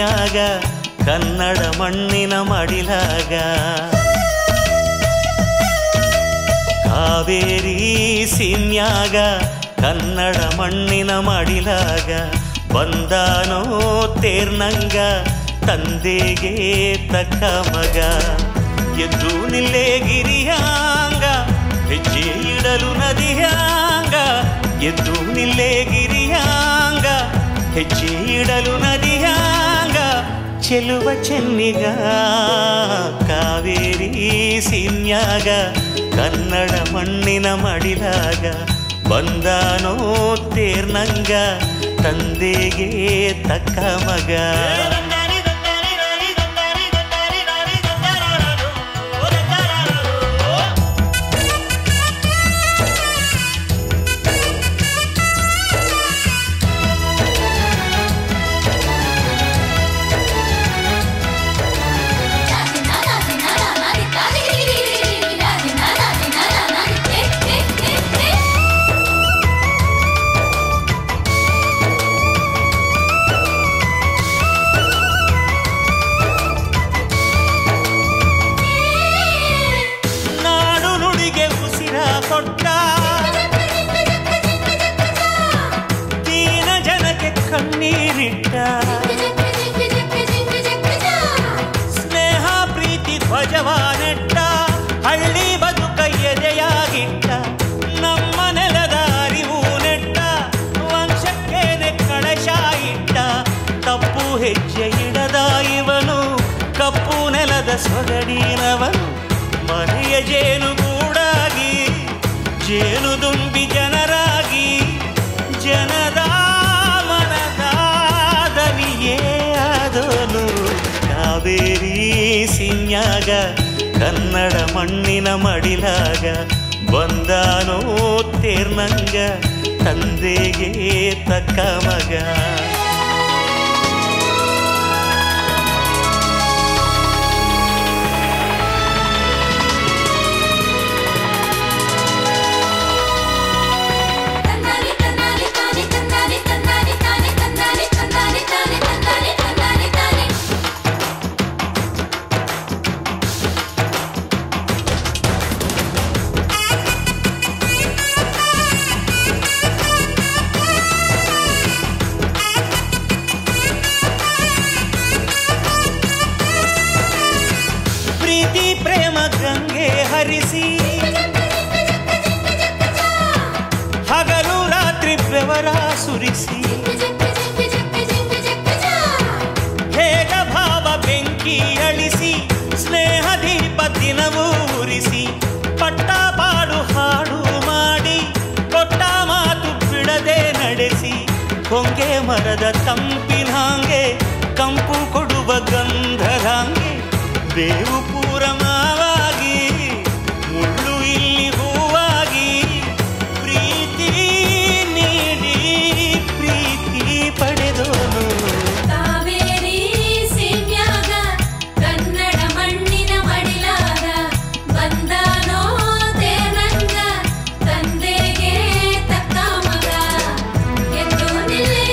ಸೀಮ್ಯಾಗ ಕನ್ನಡ ಮಣ್ಣಿನ ಮಡಿಲಾಗ ಕಾವೇರಿ ಸೀಮ್ಯಾಗ ಕನ್ನಡ ಮಣ್ಣಿನ ಮಡಿಲಾಗ ಬಂದಾನೋ ತೇರ್ನಂಗ ತಂದೆಗೆ ತಕ್ಕ ಮಗ ಎದ್ದು ನಿಲ್ಲೇ ಗಿರಿಯಾಂಗ ಹೆಜ್ಜೆ ಇಡಲು ನದಿಯಾಂಗ ಎದ್ದು ನಿಲ್ಲೇ ಗಿರಿಯಾಂಗ ಹೆಜ್ಜೆ ಇಡಲು ನದಿಯಾಂಗ ಚೆಲುವ ಚೆನ್ನಿಗ ಕಾವೇರಿ ಸೀನ್ಯಾಗ ಕನ್ನಡ ಮಣ್ಣಿನ ಮಡಿಲಾಗ ಬಂದಾನೋ ತೇರ್ನಂಗ ತಂದೆಗೆ ತಕ್ಕ ಮಗ ನಾಡು ನುಡಿಗೆ ಉಸಿರ ಕೊಟ್ಟ ದೀನ ಜನಕ್ಕೆ ಕಣ್ಣೀರಿಟ್ಟ ಸ್ನೇಹ ಪ್ರೀತಿ ಧ್ವಜವ ನೆಟ್ಟ ಹಳ್ಳಿ ಬದುಕ ಎದೆಯಾಗಿಟ್ಟ ನಮ್ಮ ನೆಲದ ಅರಿವು ನೆಟ್ಟ ವಂಶಕ್ಕೇನೆ ಕಳಶ ಇಟ್ಟ ತಪ್ಪು ಹೆಜ್ಜೆ ಇಡದ ಇವನು ಕಪ್ಪು ನೆಲದ ಸೊಗಡಿನವನು ಮನೆಯ ಜೇನುಗೂಡಾಗಿ ಜೇನುದುಂಬಿ ಜನರಾಗಿ ಜನದ ಮನದ ದನಿಯೇ ಆದೋನು ಕಾವೇರಿ ಸಿನ್ಯಾಗ ಕನ್ನಡ ಮಣ್ಣಿನ ಮಡಿಲಾಗ ಬಂದಾನೋ ತೇರ್ನಂಗ ತಂದೆಗೆ ತಕ್ಕ ಮಗ ಪ್ರೀತಿ ಪ್ರೇಮ ಗಂಗೆ ಹರಿಸಿ ಹಗಲು ರಾತ್ರಿ ಬೆವರ ಸುರಿಸಿ ಹೇಗ ಭಾವ ಬೆಂಕಿ ಅಳಿಸಿ ಸ್ನೇಹ ದೀಪ ದಿನವೂ ಉರಿಸಿ ಪಟ್ಟ ಪಾಡು ಹಾಡು ಮಾಡಿ ಕೊಟ್ಟ ಮಾತು ಬಿಡದೆ ನಡೆಸಿ ಹೊಂಗೆ ಮರದ ತಂಪಿನಾಂಗೆ ಕಂಪು ಕೊಡುವ ಗಂಧರಾಂಗೆ ಬೇವು ಪೂರ ಮಾವಾಗಿ ಮುಳ್ಳು ಇಲ್ಲಿ ಹೂವಾಗಿ ಪ್ರೀತಿ ನೀಡಿ ಪ್ರೀತಿ ಪಡೆದೋನು ಕಾವೇರಿ ಸೀಮ್ಯಾಗ ಕನ್ನಡ ಮಣ್ಣಿನ ಮಡಿಲಾಗ ಬಂದಾನೋ ತೇರಂಗ ತಂದೆಗೆ ತಕ್ಕ ಮಗ ಎದ್ದು ನಿಲ್ಲೆ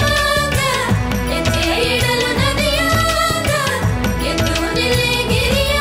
ಗಿರಿಯಾಗ ಹೆಜ್ಜೆ ಇಡಲು ನದಿಯಾಗ ಎದ್ದು ನಿಲ್ಲೆ ಗಿರಿಯಾಗ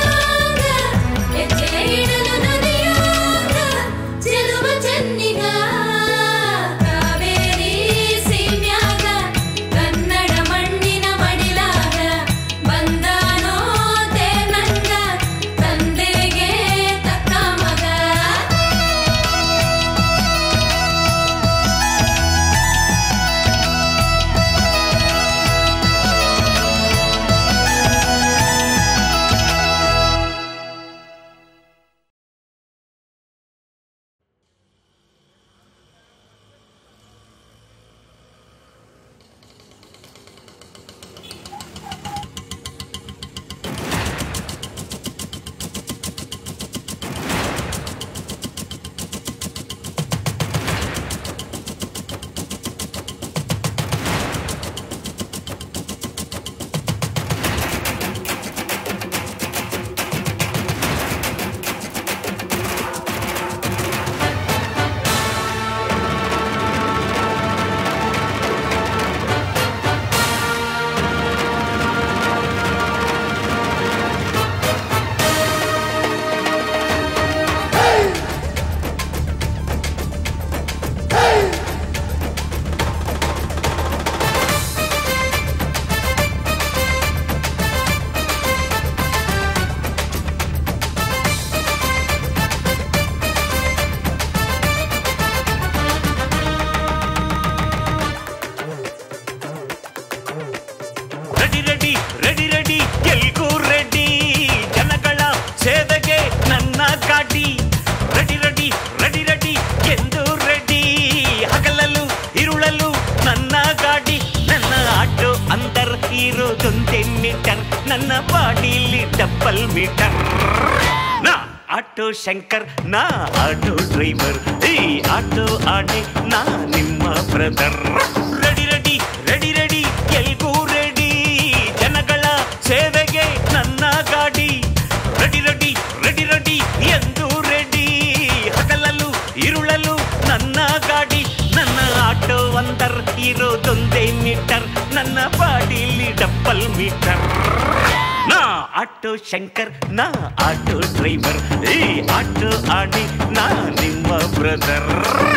ಮೀಟರ್ ನನ್ನ ಬಾಡಿಲಿ ಡಬ್ಬಲ್ ಮೀಟರ್ ನಾ ಆಟೋ ಶಂಕರ್ ನಾ ಆಟೋ ಡ್ರೈವರ್ ಈ ಆಟೋ ಆಡೆ ನಾ ನಿಮ್ಮ brother ready ready ready ready ಎಲ್ಗೂ ರೆಡಿ ಜನಗಳ ಸೇವೆಗೆ ನನ್ನ ಗಾಡಿ ರೆಡಿ ರೆಡಿ ರೆಡಿ ರೆಡಿ ಎಂದು ರೆಡಿ ಹಗಲಲು ಇರುಳಲು ನನ್ನ ಗಾಡಿ ನನ್ನ ಆಟೋ ಒಂದರ್ ಇರೋದೊಂದೇ ಮೀಟರ್ ನನ್ನ ಬಾಡಿಲಿ ಡಬ್ಬಲ್ ಮೀಟರ್ ನಾ ಆಟೋ ಶಂಕರ್ ನಾ ಆಟೋ ಡ್ರೈವರ್ ಈ ಆಟೋ ಆಡಿ ನಾ ನಿಮ್ಮ ಬ್ರದರ್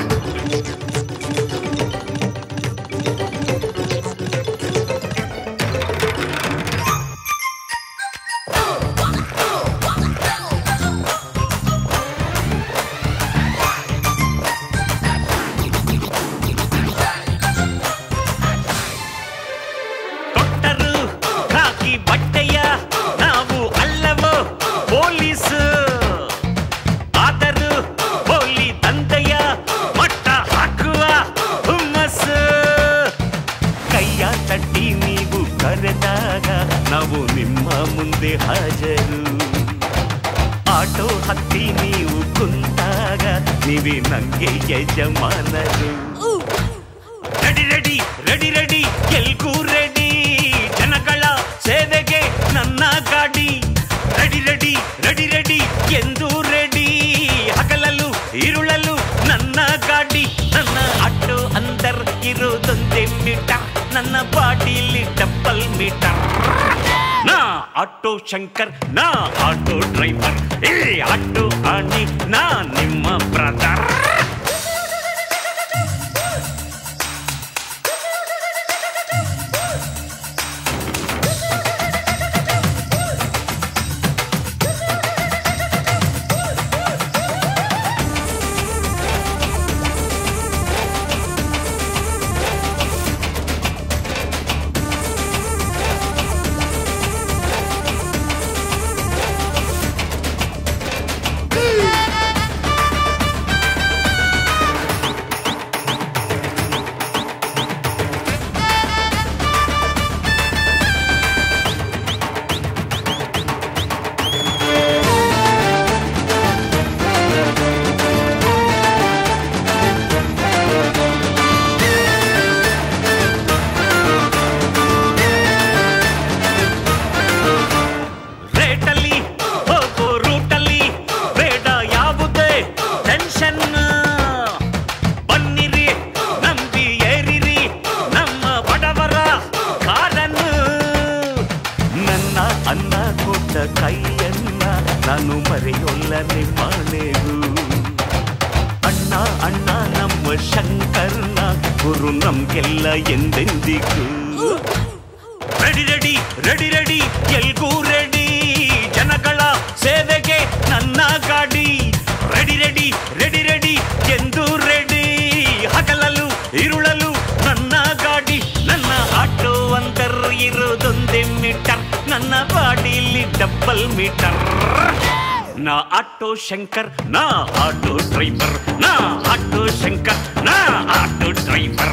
ಕೊಟ್ಟರು ಕಾಕಿ ಬಟ್ಟೆಯ ನಾವು ಅಲ್ಲವೋ ಪೊಲೀಸ್ ಆದರೂ ಪೋಲಿ ತಂದೆಯ ಮಟ್ಟ ಹಾಕುವ ಹುಮ್ಮಸ್ಸು ಕೈಯ ತಟ್ಟಿ ನೀವು ಕರೆದಾಗ ನಾವು ನಿಮ್ಮ ಮುಂದೆ ಹಾಜರು ಆಟೋ ಹತ್ತಿ ನೀವು ಕುಂತಾಗ ನೀವೇ ನಂಗೆ ಯಜಮಾನರು ರೆಡಿ ರೆಡಿ ರೆಡಿ ರೆಡಿ ಎಲ್ಗೂ ರೆಡಿ ಜನಗಳ ಸೇವೆಗೆ ನನ್ನ ಗಾಡಿ ರೆಡಿ ರೆಡಿ ರೆಡಿ ರೆಡಿ ಎಂದು ರೆಡಿ ಹಗಲಲು ಇರುಳಲು ನನ್ನ ಗಾಡಿ ನನ್ನ ಆಟೋ ಅಂದರ್ ಇರೋದೊಂದೇ ಮೀಟರ್ ನನ್ನ ಬಾಡಿಲಿ ಡಬ್ಬಲ್ ಮೀಟರ್ ನಾ ಆಟೋ ಶಂಕರ್ ನಾ ಆಟೋ ಡ್ರೈವರ್ ಇಲ್ಲಿ ಆಟೋ ಆಣಿ ನಾ ನಿಮ್ಮ ಬ್ರದರ್ ರೇಟಲ್ಲಿ ಹೋಗೋ ರೂಟಲ್ಲಿ ಬೇಡ ಯಾವುದೇ ಟೆನ್ಷನ್ ಬನ್ನಿರಿ ನಂಬಿ ಏರಿರಿ ನಮ್ಮ ಬಡವರ ಕಾರನ್ನು ನನ್ನ ಅನ್ನ ಕೊಟ್ಟ ಕೈಯನ್ನ ನಾನು ಮರೆಯೊಲ್ಲನೆ ಮಾಡೆವು ಅಣ್ಣ ಅಣ್ಣ ನಮ್ಮ ಶಂಕರ್ನ ಗುರು ನಮ್ಗೆಲ್ಲ ಎಂದೆಂದಿಗೂ ರೆಡಿ ರೆಡಿ ರೆಡಿ ರೆಡಿ ಎಲ್ಗೂ ರೆಡಿ ಜನಗಳ ಸೇವೆಗೆ ನನ್ನ ಗಾಡಿ ರೆಡಿ ರೆಡಿ ರೆಡಿ ರೆಡಿ ಎಂದು ರೆಡಿ ಹಗಲಲು ಇರುಳಲು ನನ್ನ ಗಾಡಿ ನನ್ನ ಆಟೋ ಒಂದರ್ ಇರೋದೊಂದೇ ಮೀಟರ್ ನನ್ನ ಬಾಡಿಲಿ ಡಬ್ಬಲ್ ಮೀಟರ್ ನಾ ಆಟೋ ಶಂಕರ್ ನಾ ಆಟೋ ಡ್ರೈವರ್ ನಾ ಆಟೋ ಶಂಕರ್ ನಾ ಆಟೋ ಡ್ರೈವರ್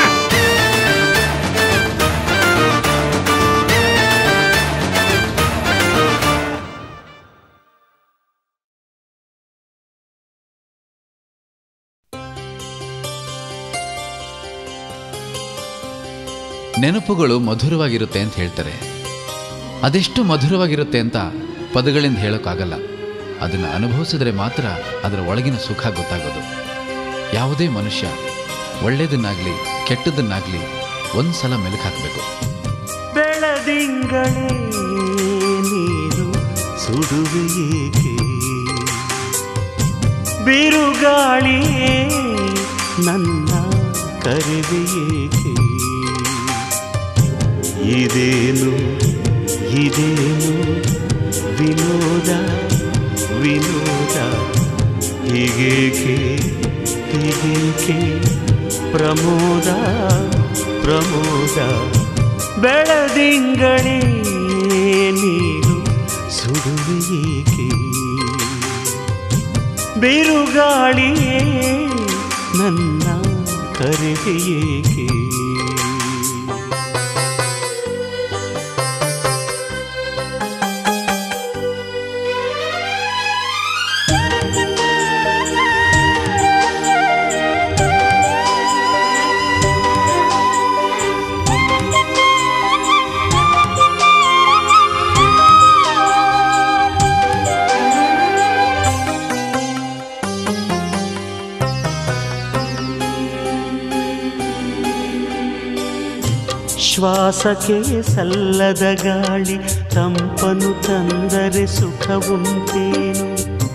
ನೆನಪುಗಳು ಮಧುರವಾಗಿರುತ್ತೆ ಅಂತ ಹೇಳ್ತಾರೆ ಅದೆಷ್ಟು ಮಧುರವಾಗಿರುತ್ತೆ ಅಂತ ಪದಗಳಿಂದ ಹೇಳೋಕ್ಕಾಗಲ್ಲ ಅದನ್ನು ಅನುಭವಿಸಿದ್ರೆ ಮಾತ್ರ ಅದರ ಒಳಗಿನ ಸುಖ ಗೊತ್ತಾಗೋದು ಯಾವುದೇ ಮನುಷ್ಯ ಒಳ್ಳೆಯದನ್ನಾಗಲಿ ಕೆಟ್ಟದನ್ನಾಗಲಿ ಒಂದು ಸಲ ಮೆಲುಕು ಹಾಕಬೇಕು ಬೆಳದಿಂಗಳೇ ನೀನು ಸುಡುವೆ ಏಕೆ ಬಿರುಗಾಳಿಯೇ ನನ್ನ ಕರೆವೆ ಏಕೆ ಇದೇನು ಇದೇನು ವಿನೋದ ವಿನೋದ ಹೀಗೇಕೆ ಹೀಗೇಕೆ ಪ್ರಮೋದ ಪ್ರಮೋದ ಬೆಳದಿಂಗಳೇ ನೀನು ಸುಡುವೆ ಏಕೆ ಬಿರುಗಾಳಿಯೇ ನನ್ನ ಕರೆಗೆ ಏಕೆ ಶ್ವಾಸಕ್ಕೆ ಸಲ್ಲದ ಗಾಳಿ ತಂಪನು ತಂದರೆ ಸುಖವುಂಟೇನು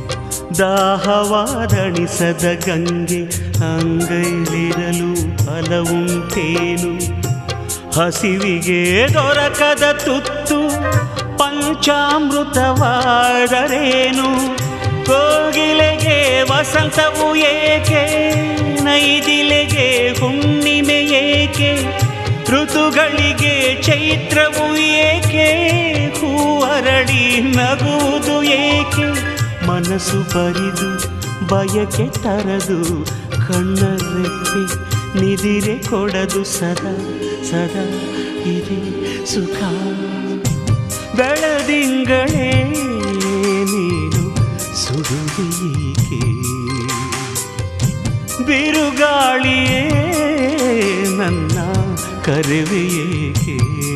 ದಾಹವಾದಣಿಸದ ಗಂಗೆ ಅಂಗೈಲಿರಲು ಫಲವುಂಟೇನು ಹಸಿವಿಗೆ ದೊರಕದ ತುತ್ತು ಪಂಚಾಮೃತವಾದರೇನು ಕೋಗಿಲೆಗೆ ವಸಂತವು ಏಕೆ ನೈದಿಲೆಗೆ ಹುಣ್ಣಿಮೆ ಏಕೆ ಋತುಗಳಿಗೆ ಚೈತ್ರವು ಏಕೆ ಹೂವರಡಿ ನಗುವುದು ಏಕೆ ಮನಸ್ಸು ಬರಿದು ಬಯಕೆ ತರದು ಕಣ್ಣರೆಪ್ಪೆ ನಿದಿರೆ ಕೊಡದು ಸದಾ ಸದಾ ಇರೆ ಸುಖ ಬೆಳದಿಂಗಳೇ ನೀನು ಸುಡುವಿಯೇಕೆ ಬಿರುಗಾಳಿಯೇ ನನ್ನ ಕರೆವೆಯೇಕೆ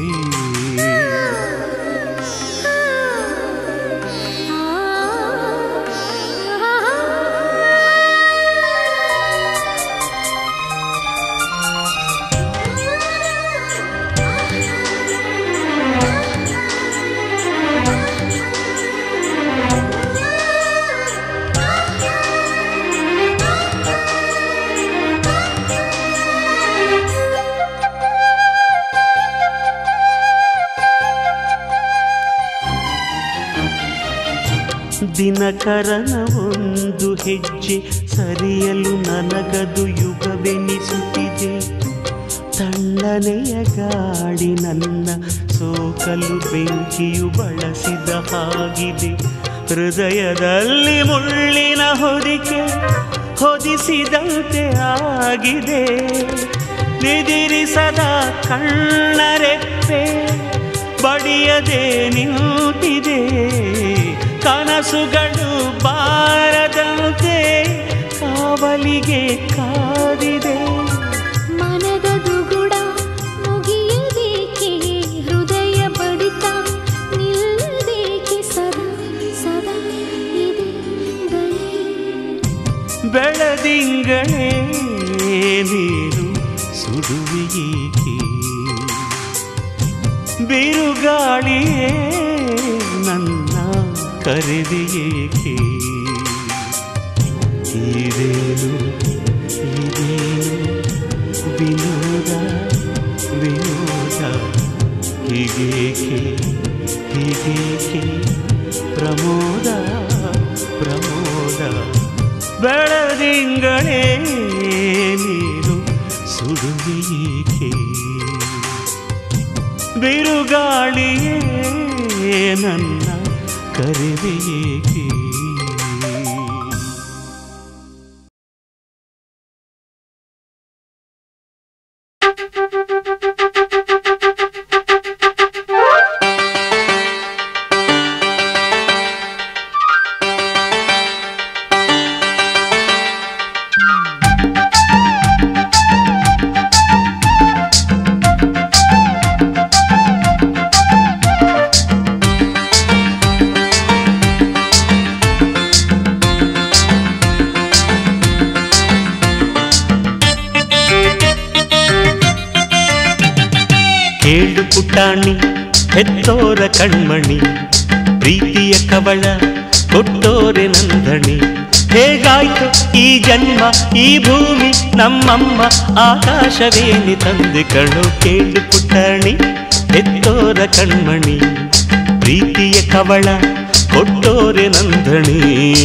ದಿನಕರನ ಒಂದು ಹೆಜ್ಜೆ ಸರಿಯಲು ನನಗದು ಯುಗವೆನಿಸುತ್ತಿದೆ ತಣ್ಣನೆಯ ಗಾಳಿ ನನ್ನ ಸೋಕಲು ಬೆಂಕಿಯು ಬಳಸಿದ ಹಾಗಿದೆ ಹೃದಯದಲ್ಲಿ ಮುಳ್ಳಿನ ಹೊದಿಕೆ ಹೊದಿಸಿದಂತೆ ಆಗಿದೆ ನಿದಿರಿಸದ ಕಣ್ಣರೆಪ್ಪೆ ಬಡಿಯದೆ ನಿಂತಿದೆ ಕನಸುಗಳು ಬಾರದಂತೆ ಕಾವಲಿಗೆ ಕಾದಿದೆ ಮನದ ದುಗುಡ ಮುಗಿಯಬೇಕೆ ಹೃದಯ ಬಡಿತ ನಿಲ್ಲಬೇಕೆ ಸದಾ ಸದಾ ಇದೆ ದಯೆ ಬೆಳದಿಂಗಳೇ ನೀನು ಸುಡುವಿಯೇಕೆ ಬಿರುಗಾಳಿಯೇ ನನ್ನ ಕರೆದೆಯೇಕೆ ಇದೇನು ಇದೇನು ವಿನೋದ ವಿನೋದ ಹೀಗೇಕೆ ಹೀಗೇಕೆ ಪ್ರಮೋದ ಪ್ರಮೋದ ಬೆಳದಿಂಗಳೇ ನೀನು ಸುಡುವಿಯೇಕೆ ಬಿರುಗಾಳಿಯೇ ನನ್ನ ಕರೆವೆಯೇಕೆ ಕೇಳು ಪುಟಾಣಿ ಹೆತ್ತೋರ ಕಣ್ಮಣಿ ಪ್ರೀತಿಯ ಕವಳ ಕೊಟ್ಟೋರೆ ನಂದಣಿ ಹೇಗಾಯ್ತು ಈ ಜನ್ಮ ಈ ಭೂಮಿ ನಮ್ಮಮ್ಮ ಆಕಾಶವೇನಿ ತಂದೆ ಕಣು ಕೇಳು ಪುಟಾಣಿ ಹೆತ್ತೋರ ಕಣ್ಮಣಿ ಪ್ರೀತಿಯ ಕವಳ ಕೊಟ್ಟೋರೆ ನಂದಣಿ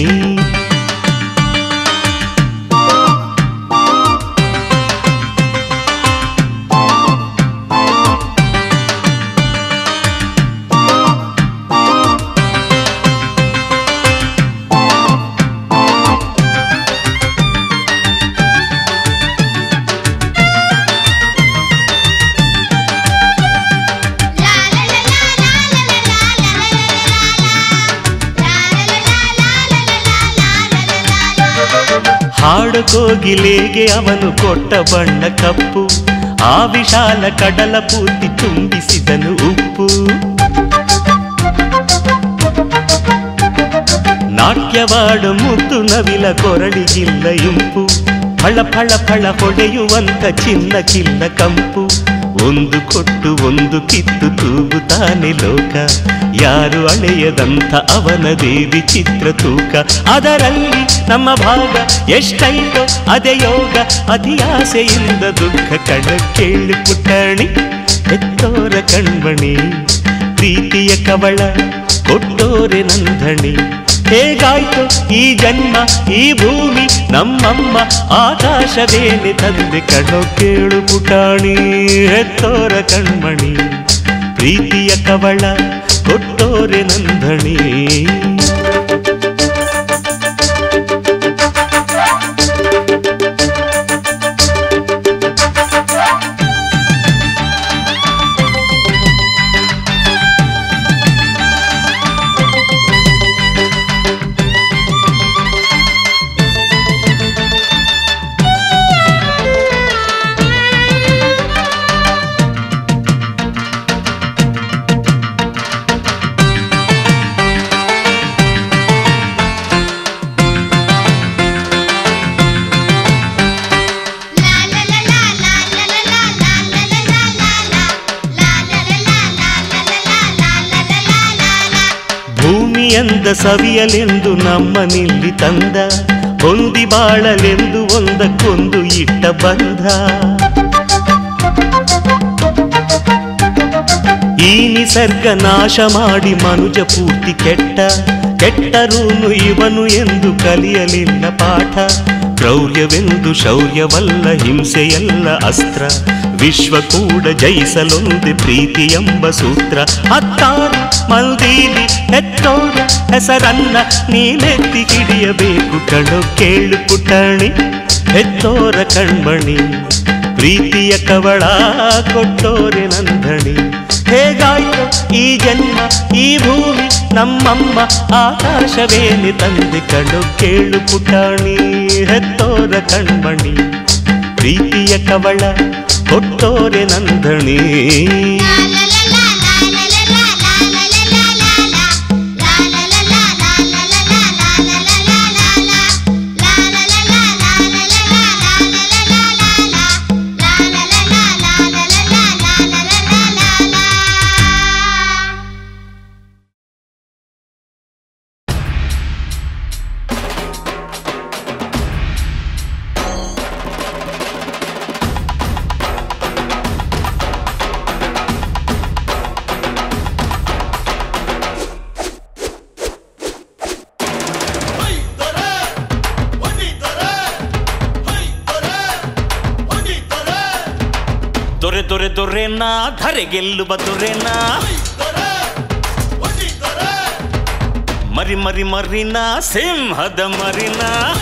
ಹಾಡು ಕೋಗಿಲೆಗೆ ಅವನು ಕೊಟ್ಟ ಬಣ್ಣ ಕಪ್ಪು ಆ ವಿಶಾಲ ಕಡಲ ಪೂರ್ತಿ ತುಂಬಿಸಿದನು ಉಪ್ಪು ನಾಟ್ಯವಾಡು ಮುದ್ದು ನವಿಲ ಕೊರಳಿಗಿಲ್ಲ ಇಂಪು ಫಳ ಫಳ ಫಳ ಹೊಡೆಯುವಂತ ಚಿನ್ನ ಕಿಲ್ಲ ಕಂಪು ಒಂದು ಕೊಟ್ಟು ಒಂದು ಕಿತ್ತು ತೂಗುತ್ತಾನೆ ಲೋಕ ಯಾರು ಅಳೆಯದಂಥ ಅವನ ದೇವಿ ಚಿತ್ರ ತೂಕ ಅದರಲ್ಲಿ ನಮ್ಮ ಭಾಗ ಎಷ್ಟೈತೋ ಅದೇ ಯೋಗ ಅತಿ ಆಸೆಯಿಂದ ದುಃಖ ಕಣ ಕೇಳಿ ಪುಟ್ಟಣಿ ಎತ್ತೋರ ಕಣ್ಮಣಿ ಪ್ರೀತಿಯ ಕವಳ ಕೊಟ್ಟೋರೆ ನಂದಣಿ ಹೇಗಾಯ್ತು ಈ ಜನ್ಮ ಈ ಭೂಮಿ ನಮ್ಮಮ್ಮ ಆಕಾಶವೇನೆ ತಂದೆ ಕಣ್ಣು ಕೇಳು ಪುಟಾಣಿ ಹೆತ್ತೋರ ಕಣ್ಮಣಿ ಪ್ರೀತಿಯ ಕವಳ ಕೊಟ್ಟೋರೆ ನಂದಣಿ ಭೂಮಿಯಂದ ಸವಿಯಲೆಂದು ನಮ್ಮನಿಲ್ಲಿ ತಂದ ಹೊಂದಿ ಬಾಳಲೆಂದು ಒಂದಕ್ಕೊಂದು ಇಟ್ಟ ಬಂಧ ಈ ನಿಸರ್ಗ ನಾಶ ಮಾಡಿ ಮನುಜ ಪೂರ್ತಿ ಕೆಟ್ಟ ಕೆಟ್ಟರೂನು ಇವನು ಎಂದು ಕಲಿಯಲಿಲ್ಲ ಪಾಠ ಕ್ರೌರ್ಯವೆಂದು ಶೌರ್ಯವಲ್ಲ ಹಿಂಸೆಯಲ್ಲ ಅಸ್ತ್ರ ವಿಶ್ವ ಕೂಡ ಜಯಿಸಲೊಂದೆ ಪ್ರೀತಿ ಎಂಬ ಸೂತ್ರ ಹತ್ತಾರು ಮಂದೀಲಿ ಹೆತ್ತೋರ ಹೆಸರನ್ನ ನೀನೆತ್ತಿ ಹಿಡಿಯಬೇಕು ಕಣೋ ಕೇಳು ಪುಟಣಿ ಹೆತ್ತೋರ ಕಣ್ಮಣಿ ಪ್ರೀತಿಯ ಕವಳ ಕೊಟ್ಟೋರೆ ನಂದಣಿ ಹೇಗಾಯ್ತು ಈ ಜನ್ಮ ಈ ಭೂಮಿ ನಮ್ಮಮ್ಮ ಆಕಾಶವೇನೆ ತಂದೆ ಕಣ್ಣು ಕೇಳು ಪುಟಾಣಿ ಹೆತ್ತೋರ ಕಣ್ಮಣಿ ಪ್ರೀತಿಯ ಕವಳ ಕೊಟ್ಟೋರೆ ನಂದಣಿ ದೊರೆ ದೊರೆ ದೊರೆನ ಧರೆ ಗೆಲ್ಲುವ ದೊರೆನ ಮರಿ ಮರಿ ಮರಿನ ಸಿಂಹದ ಮರಿನ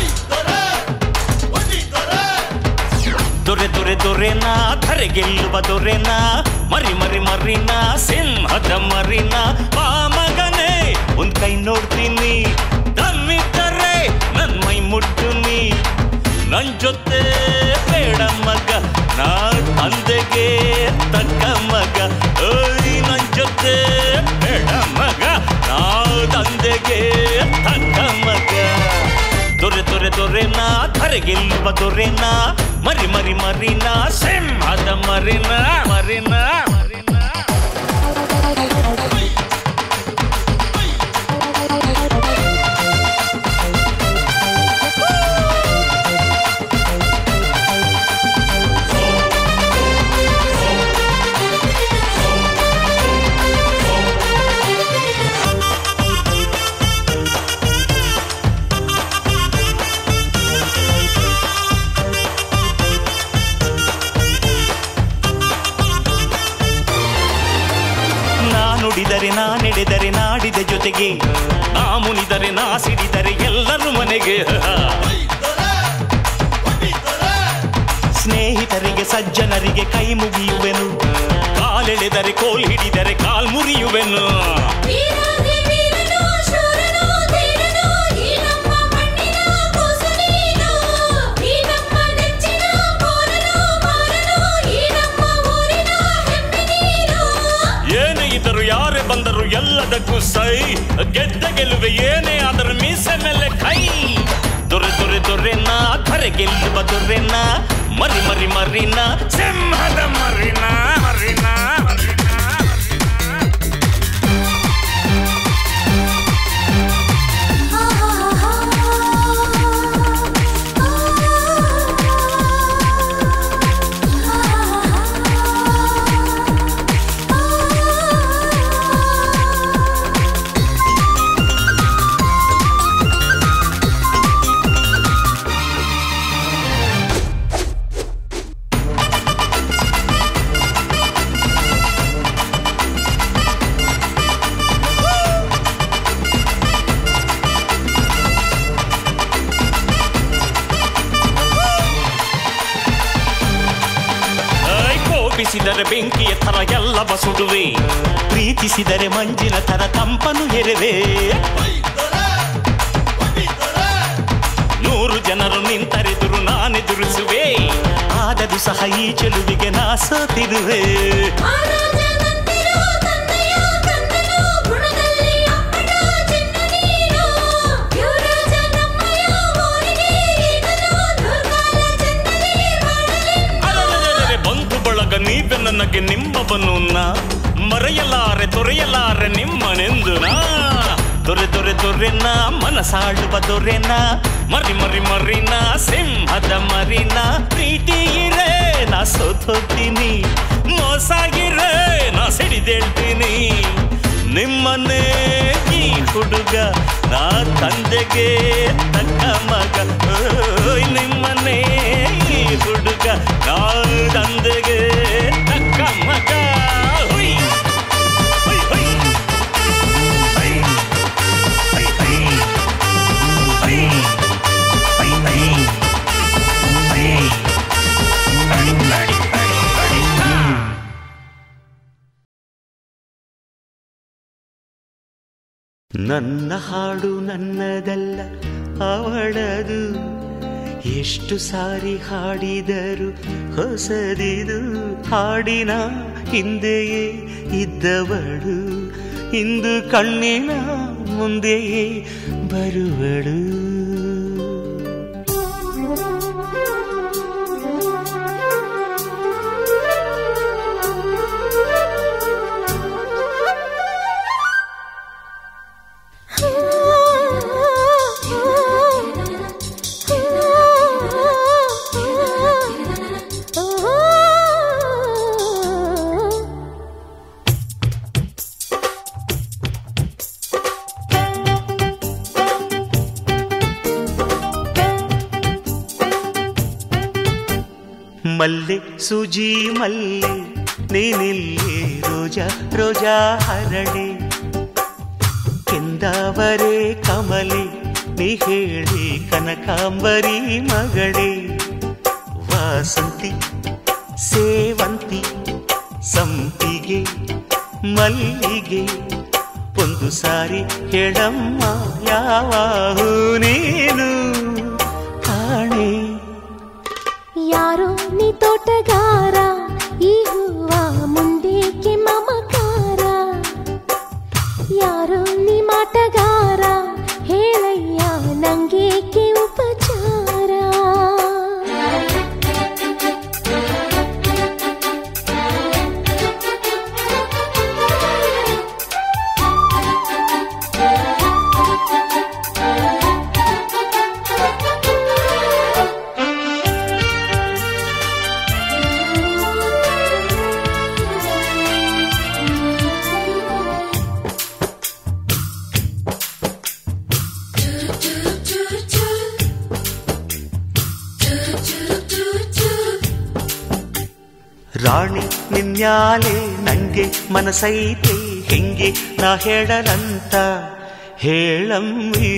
ದೊರೆ ದೊರೆ ದೊರೆನ ಧರೆ ಗೆಲ್ಲುವ ದೊರೆನ ಮರಿ ಮರಿ ಮರಿನ ಸಿಂಹದ ಮರಿನ ಬಾ ಮಗನೇ ಒಂದ್ ಕೈ ನೋಡ್ತೀನಿ ದಮ್ಮಿದ್ದರೆ ನನ್ ಮೈ ಮುಟ್ಟು ನೀ ನನ್ ಜೊತೆ ಬೇಡ ಮಗ ನಾ ತಂದೆಗೆ ತಕ್ಕ ಮಗ ಓಯ್ ನನ್ ಜೊತೆ ಬೇಡ ಮಗ ನಾ ತಂದೆಗೆ ತಕ್ಕ ಮಗ ದೊರೆ ದೊರೆ ದೊರೆನ ಧರೆ ಗೆಲ್ಲುವ ದೊರೆನ ಮರಿ ಮರಿ ಮರಿನ ಸಿಂಹದ ಮರಿನ ಮರಿನ ಮರಿನ ನಾ ನುಡಿದರೆ ನಾ ನಡೆದರೆ ನಾಡಿದ ಜೊತೆಗೆ ನಾ ಮುನಿದರೆ ನಾ ಸಿಡಿದರೆ ಎಲ್ಲರೂ ಮನೆಗೆ ಸ್ನೇಹಿತರಿಗೆ ಸಜ್ಜನರಿಗೆ ಕೈ ಮುಗಿಯುವೆನು ಕಾಲೆಳೆದರೆ ಕೋಲ್ ಹಿಡಿದರೆ ಕಾಲ್ ಮುರಿಯುವೆನು ವೀರಾಧಿ ವೀರನು ಶೂರನು ಧೀರನು ಈ ನಮ್ಮ ಮಣ್ಣಿನ ಕೂಸು ನೀನು ಈ ನಮ್ಮ ನೆಚ್ಚಿನ ಪೋರನು ಮಾರನು ಈ ನಮ್ಮ ಊರಿನ ಹೆಮ್ಮೆ ನೀನು ಏನೇ ಇದ್ದರು ಯಾರೇ ಬಂದರು ಎಲ್ಲದಕ್ಕೂ ಸೈ ಗೆದ್ದ ಗೆಲುವೆ ಏನೇ ಆದರೂ ಮೀಸೆ ಮೇಲೆ ಕೈ ದೊರೆ ದೊರೆ ದೊರೆನ ಧರೆ ಗೆಲ್ಲುವ ದೊರೆನ ಮರಿ ಮರಿ ಮರಿನ ಸಿಂಹದ ಮರಿನ ಮರಿನ ಒಪ್ಪಿಸಿದರೆ ಬೆಂಕಿಯ ಥರ ಎಲ್ಲವ ಸುಡುವೆ ಪ್ರೀತಿಸಿದರೆ ಮಂಜಿನ ಥರ ತಂಪನು ಎರೆವೆ ನೂರು ಜನರು ನಿಂತರೆದುರು ನಾನೆದುರಿಸುವೆ ಆದರೂ ಸಹ ಈ ಚೆಲುವಿಗೆ ನಾ ಸೋತಿರುವೆ ಆರಾಜನಂತಿರೋ ತಂದೆಯ ಕಂದನು ಗುಣದಲ್ಲಿ ಅಪ್ಪಟ ಚಿನ್ನ ನೀನು ಯುವರಾಜ ನಮ್ಮಯ ಊರಿಗೆ ಈಗಲೂ ದುರ್ಗಾಲ ಚಂದನೆ ಮಾಡಲಿ ಅರೆರೆರೆರೆ, ಬಂಧು ಬಳಗ ನೀವೆ ನನಗೆ ನಿಮ್ಮವನು ನಾ ಮರೆಯಲಾರೆ ತೊರೆಯಲಾರೆ ನಿಮ್ಮನೆಂದು ನಾ ದೊರೆ ದೊರೆ ದೊರೆನ ಮನಸಾಡುವ ದೊರೆನ ಮರಿ ಮರಿ ಮರಿನ ಸಿಂಹದ ಮರಿನ ಪ್ರೀತಿ ಇರೇ ನಾ ಸೋತೋಗ್ತೀನಿ ಮೋಸಾಗಿರೇ ನಾ ಸಿಡಿದೇಳ್ತೀನಿ ನಿಮ್ಮನ್ನೇ ಈ ಹುಡುಗ ನಾ ತಂದೆಗೆ ತಕ್ಕ ಮಗ ಓಯ್ ನಿಮ್ಮನ್ನೇ ಈ ಹುಡುಗ ನಾ ತಂದೆಗೆ ತಕ್ಕ ಮಗ ಹುಯ್. ಹುಯ್, ಹುಯ್. ಹೈ. ಹೈ, ಹೈ. ಹೈ. ಹೈ, ಹೈ. ಹೈ. ಹೈ, ಹೈ, ಹೈ, ಹೈ, ಹೈ. ನನ್ನ ಹಾಡು ನನ್ನದಲ್ಲ ಅವಳದು ಎಷ್ಟು ಸಾರಿ ಹಾಡಿದರು ಹೊಸದಿದು ಹಾಡಿನ ಹಿಂದೆಯೇ ಇದ್ದವಳು ಇಂದು ಕಣ್ಣಿನ ಮುಂದೆಯೇ ಬರುವಳು ಮಲ್ಲೆ ಸುಜಿ ಮಲ್ಲೆ ನೀನಿಲ್ಲಿ ರೋಜಾ ರೋಜಾ ಹರಳೆ ಕೆಂದಾವರೆ ಕಮಲೆ ನೀ ಹೇಳಿ ಕನಕಾಂಬರಿ ಮಗಳೇ ವಾಸಂತಿ ಸೇವಂತಿ ಸಂಪಿಗೆ ಮಲ್ಲಿಗೆ ಒಂದು ಸಾರಿ ಹೇಳಮ್ಮ ಯಾವ ಹೂ ನೀನು ಕಾಣೆ ಯಾರೋ ನೀ ತೋಟಗಾರ ಈ ಹೂವ ಮುಂದೇಕೆ ಮಮಕಾರ ಯಾರೋ ನೀ ಮಾಟಗಾರ ಹೇಳಯ್ಯ ನಂಗೇಕೆ ಉಪಚಾರ ರಾಣಿ ನಿನ್ಯಾಲೆ ನಂಗೆ ಮನಸೈತೆ ಹೆಂಗೆ ನಾ ಹೇಳಲಂತ ಹೇಳಮ್ಮಿ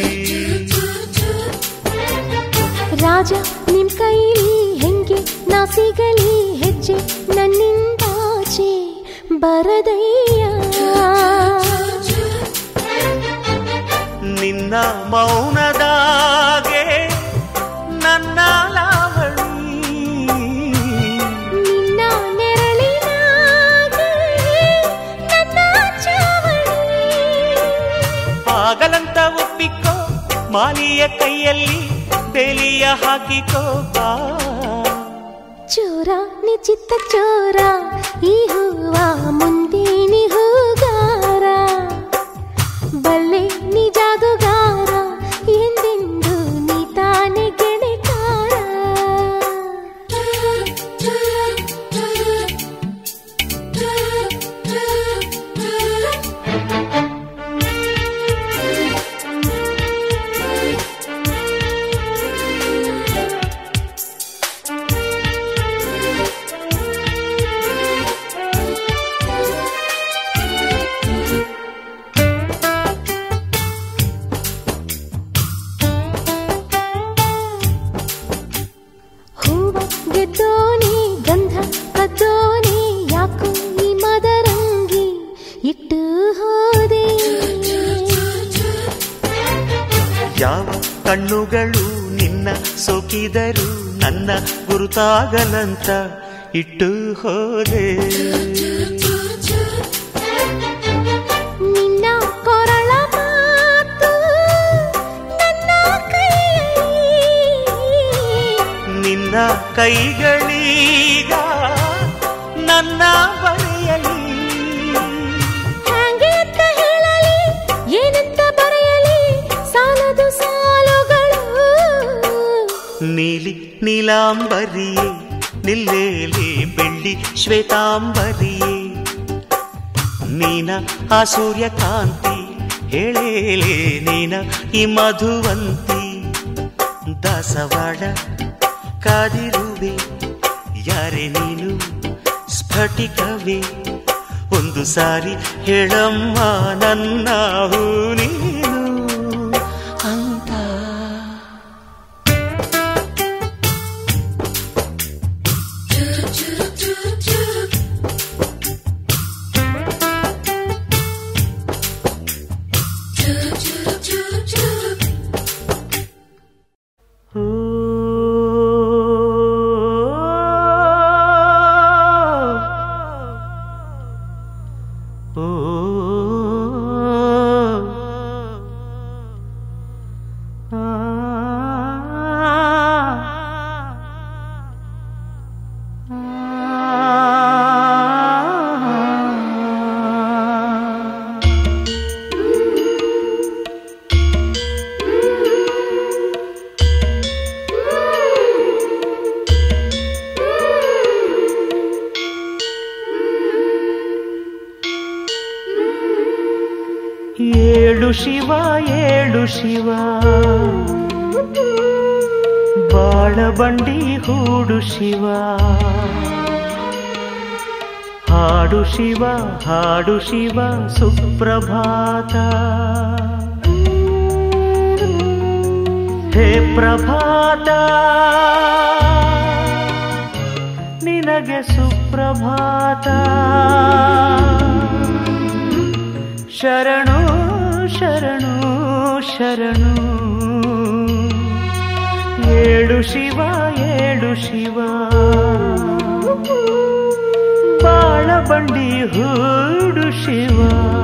ರಾಜ ನಿಮ್ ಕೈಲಿ ಹೆಂಗೆ ನಾ ಸಿಗಲಿ ಹೆಜ್ಜೆ ನನ್ನಿಂದಾಚೆ ಬರದಯ್ಯ ನಿನ್ನ ಮೌನದಾಗೆ ನನ್ನ ಲಾವಣಿ ನಿನ್ನ ನೆರಳಿನಾಗೆ ನನ್ನ ಚಾವಣಿ ಆಗಲಂತ ಒಪ್ಪಿಕೋ ಮಾಲಿಯ ಕೈಯಲ್ಲಿ ಬೇಲಿಯ ಹಾಕಿಕೋ ಬಾ ಚೋರ ನಿಚಿತ್ತ ಚೋರ ಈ ಹೂವ ಮುಂದೆ ನಿ ಹೂಗಾರ ಬಲ್ಲೆ ನಿ ಜಾದುಗಾರ ಎಂದೆಂದು ನೀ ತಾನೆ ಗೆಳೆಕಾರ ಮುದ್ದಾದೋನೆ ಯಾಕೋ ಈ ಮದರಂಗಿ ಇಟ್ಟು ಹೋದೆ ಯಾವ ಕಣ್ಣುಗಳು ನಿನ್ನ ಸೋಕಿದರು ನನ್ನ ಗುರುತಾಗಲಂತ ಇಟ್ಟು ಹೋದೆ ನಿನ್ನ ಕೊರಳ ಮಾತು ನನ್ನ ಕೈಯಲ್ಲಿ ನಿನ್ನ ಕೈಗಳೀಗ ನನ್ನ ಬರೆಯಲಿ ಹ್ಯಾಂಗೆ ಅಂತ ಹೇಳಲಿ ಏನಂತ ಬರೆಯಲಿ ಸಾಲದು ಸಾಲುಗಳು ನೀಲಿ ನೀಲಾಂಬರಿಯೇ ನಿಲ್ಲೇಲಿ ಬೆಳ್ಳಿ ಶ್ವೇತಾಂಬರಿಯೇ ನೀನ ಆ ಸೂರ್ಯಕಾಂತಿ ಹೇಳೇಲೆ ನೀನ ಈ ಮಧುವಂತಿ ದಾಸವಾಡ ಕಾದಿರುವೆ ಯಾರೇ ನೀನು ಸ್ಫಟಿಕವೇ ಒಂದು ಸಾರಿ ಹೇಳಮ್ಮ ನನ್ನ ಹೂ ನೀನು ಅಂತ ಏಳು ಶಿವ ಏಳು ಶಿವ ಬಾಳಬಂಡಿ ಹೂಡು ಶಿವ ಹಾಡು ಶಿವ ಹಾಡು ಶಿವ ಸುಪ್ರಭಾತ ಹೇ ಪ್ರಭಾತ ನಿನಗೆ ಸುಪ್ರಭಾತ ಶರಣು ಶರಣು ಶರಣು ಏಳು ಶಿವ ಏಳು ಶಿವ ಬಾಳ ಬಂಡಿ ಹೂಡು ಶಿವ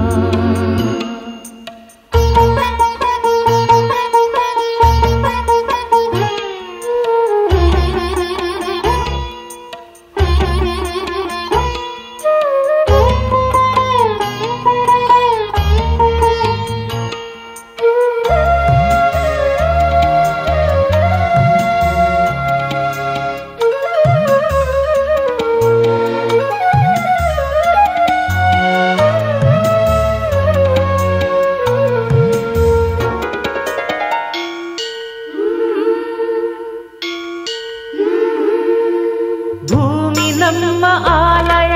ಭೂಮಿ ನಮ್ಮ ಆಲಯ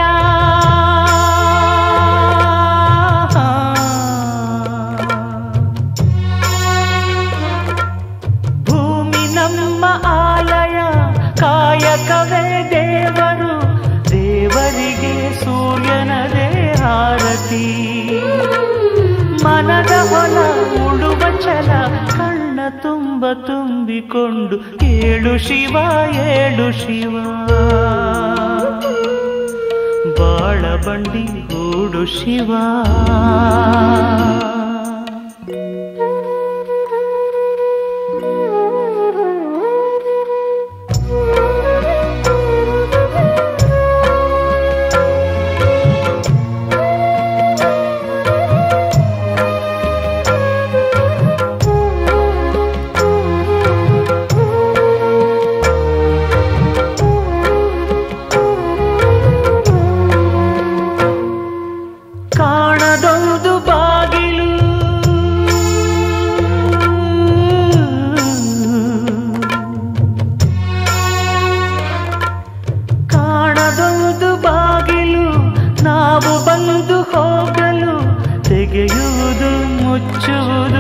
ಭೂಮಿ ನಮ್ಮ ಆಲಯ ಕಾಯಕವೇ ದೇವರು ದೇವರಿಗೆ ಸೂರ್ಯನದೇ ಆರತಿ ಮನದ ಹೊಲ ಉಳುವ ಛಲ ಕಣ್ಣ ತುಂಬ ತುಂಬಿಕೊಂಡು ಏಳು ಶಿವ ಏಳು ಶಿವ ಬಾಳ ಬಂಡಿ ಹೂಡು ಶಿವ ಕಾಣದೊಂದು ಬಾಗಿಲು ಕಾಣದೊಂದು ಬಾಗಿಲು ನಾವು ಬಂದು ಹೋಗಲು ತೆಗೆಯುವುದು ಮುಚ್ಚುವುದು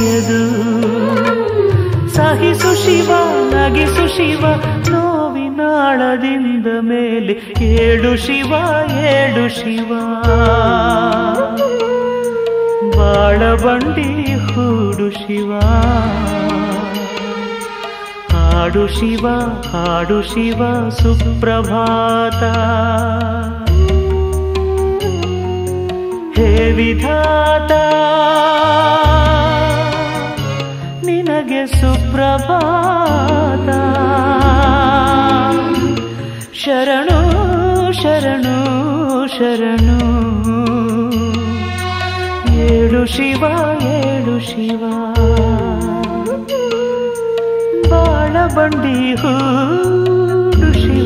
ತಿಳಿಯದು ಸಹಿಸು ಶಿವ ನಗಿಸು ಶಿವ ನೋವಿನ ಆಳದಿಂದ ಮೇಲೆ ಏಳು ಶಿವ ಏಳು ಶಿವ ಬಾಳ ಬಂಡಿ ಹೂಡು ಶಿವ ಹಾಡು ಶಿವ ಹಾಡು ಶಿವ ಸುಪ್ರಭಾತ ಹೇ ವಿಧಾತ ನಿನಗೆ ಸುಪ್ರಭಾತ ಶರಣು ಶರಣು ಶರಣು ಏಳು ಶಿವ ಏಳು ಶಿವ ಬಾಳ ಬಂಡಿ ಹೂಡು ಶಿವ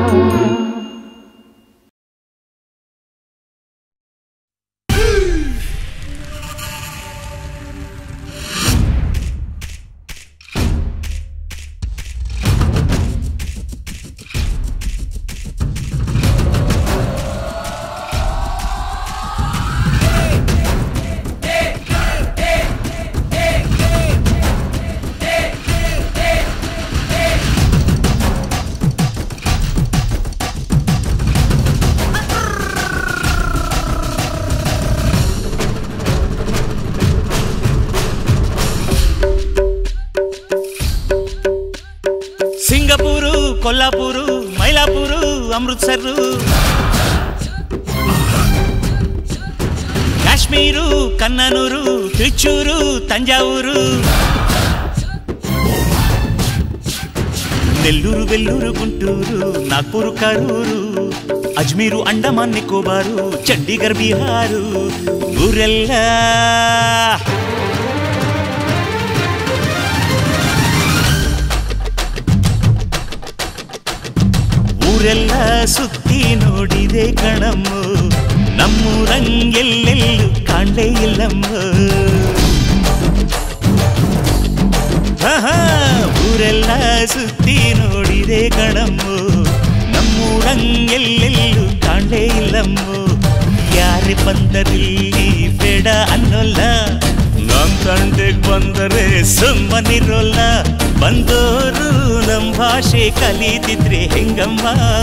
ಸಿಂಗಪೂರು ಕೊಲ್ಲಾಪುರು ಮೈಲಾಪುರು ಅಮೃತ್ಸರು ಕಾಶ್ಮೀರು ಕನ್ನನೂರು ತಿರುಚೂರು ತಂಜಾವೂರು నెల్లూరు వెల్లూరు గుంటూరు నాగ్పూరు కరూరు అజ్మీరు అండమాన్ నికోబారు చండీగఢ్ బీహారు ఊరెల్లా ಊರೆಲ್ಲ ಸುತ್ತಿ ನೋಡಿದೆ ಕಣಮ್ಮ ನಮ್ಮೂರಂಗೆಲ್ಲೆಲ್ಲೂ ಕಾಣಲೇ ಇಲ್ಲಮ್ಮ ಆಹಾ, ಊರೆಲ್ಲ ಸುತ್ತಿ ನೋಡಿದೆ ಕಣಮ್ಮ ನಮ್ಮೂರಂಗೆಲ್ಲೆಲ್ಲೂ ಕಾಣಲೇ ಇಲ್ಲಮ್ಮ ಯಾರೇ ಬಂದರಿಲ್ಲಿ ಬೇಡ ಅನ್ನೋಲ್ಲ ನಮ್ ತಂಡೆಗ್ ಬಂದರೆ ಸುಮ್ಮನಿರೋಲ್ಲ ಬಂದೋರು ನಮ್ ಭಾಷೆ ಕಲಿತಿದ್ರೆ ಹೆಂಗಮ್ಮ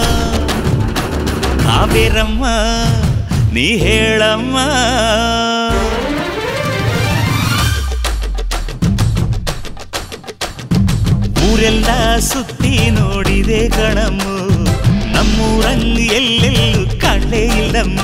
ಕಾವೇರಮ್ಮ ನೀ ಹೇಳಮ್ಮ ಊರೆಲ್ಲ ಸುತ್ತಿ ನೋಡಿದೆ ಕಣಮ್ಮ ನಮ್ಮೂರಂಗ್ ಎಲ್ಲೆಲ್ಲೂ ಕಾಣಲೇ ಇಲ್ಲಮ್ಮ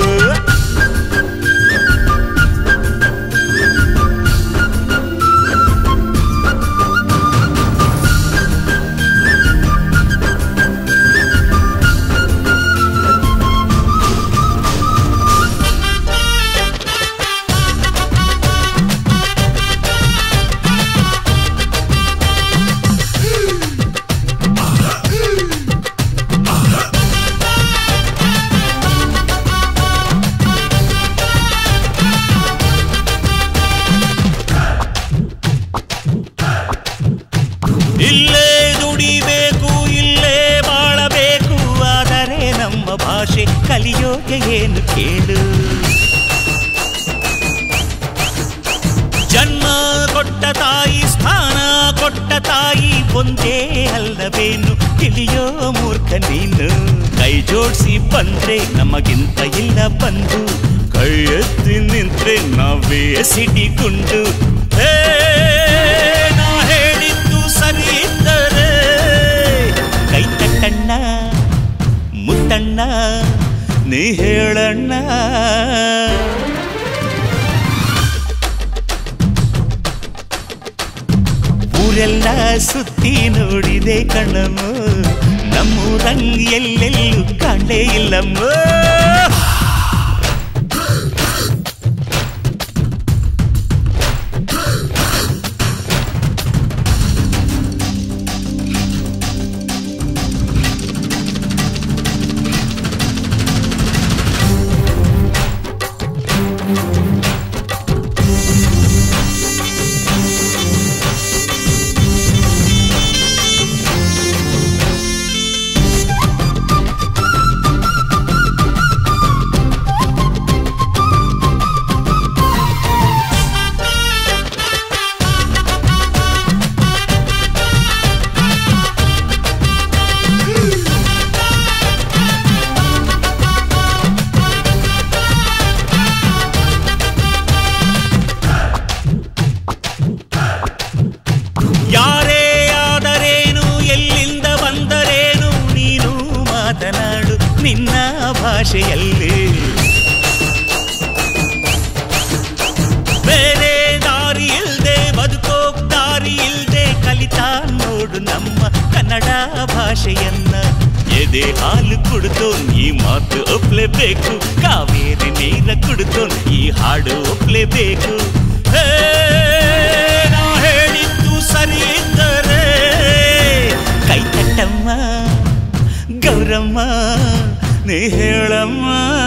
ಇಲ್ಲೇ ದುಡಿಬೇಕು ಇಲ್ಲೇ ಬಾಳಬೇಕು ಆದರೆ ನಮ್ಮ ಭಾಷೆ ಕಲಿಯೋಕೆ ಏನು ಕೇಳು ಜನ್ಮ ಕೊಟ್ಟ ತಾಯಿ ಸ್ಥಾನ ಕೊಟ್ಟ ತಾಯಿ ಒಂದೇ ಅಲ್ಲವೇನು ತಿಳಿಯೋ ಮೂರ್ಖ ನೀನು ಕೈ ಜೋಡಿಸಿ ಬಂದ್ರೆ ನಮಗಿಂತ ಇಲ್ಲ ಬಂದು ಕೈ ಎತ್ತಿ ನಿಂತ್ರೆ ನಾವೇ ಸಿಡಿಗುಂಡು ಹೇ, ನಾ ಹೇಳಿದ್ದು ಸರಿ ಇದ್ದರೆ ಕೈ ತಟ್ಟಣ್ಣ ಮುತ್ತಣ್ಣ ನೀ ಹೇಳಣ್ಣ ಊರೆಲ್ಲ ಸುತ್ತಿ ನೋಡಿದೆ ಕಣ್ಣಮ್ಮ ನಮ್ಮೂರಂಗ್ ಎಲ್ಲೆಲ್ಲೂ ಕಾಣಲೇ ಇಲ್ಲಮ್ಮ ನಿನ್ನ ಭಾಷೆಯಲ್ಲಿ ಬೇರೆ ದಾರಿ ಇಲ್ದೆ ಬದುಕೋಕ್ ದಾರಿ ಇಲ್ದೆ ಕಲಿತಾ ನೋಡು ನಮ್ಮ ಕನ್ನಡ ಭಾಷೆಯನ್ನ ಎದೆ ಹಾಲು ಕುಡ್ದೋನ್ ಈ ಮಾತು ಒಪ್ಲೇಬೇಕು ಕಾವೇರಿ ನೀರ ಕುಡ್ದೋನ್ ಈ ಹಾಡು ಒಪ್ಲೇಬೇಕು ಹೇ, ನಾ ಹೇಳಿದ್ದು ಸರಿ ಇದ್ದರೆ ಕೈ ತಟ್ಟಮ್ಮ ಗೌರಮ್ಮ ನೀ ಹೇಳಮ್ಮ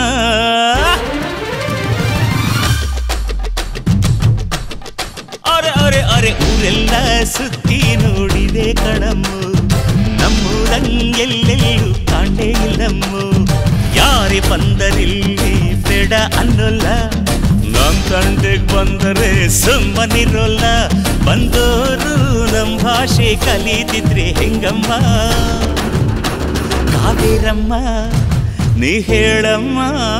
ಅರೆ ಅರೆ ಅರೆ ಊರೆಲ್ಲ ಸುತ್ತಿ ನೋಡಿದೆ ಕಣಮ್ಮು ನಮ್ಮೂರಂಗೆಲ್ಲೆಲ್ಲೂ ಕಾಣೇ ಇಲ್ಲಮ್ಮು ಯಾರೇ ಬಂದರಿಲ್ಲಿ ಬೇಡ ಅನ್ನೋಲ್ಲ ನಮ್ ತಂದೆಗ್ ಬಂದರೆ ಸುಮ್ಮನಿರೋಲ್ಲ ಬಂದೋರು ನಮ್ ಭಾಷೆ ಕಲಿತಿದ್ರೆ ಹೆಂಗಮ್ಮ ಕಾವೇರಮ್ಮ ನೀ ಹೇಳಮ್ಮ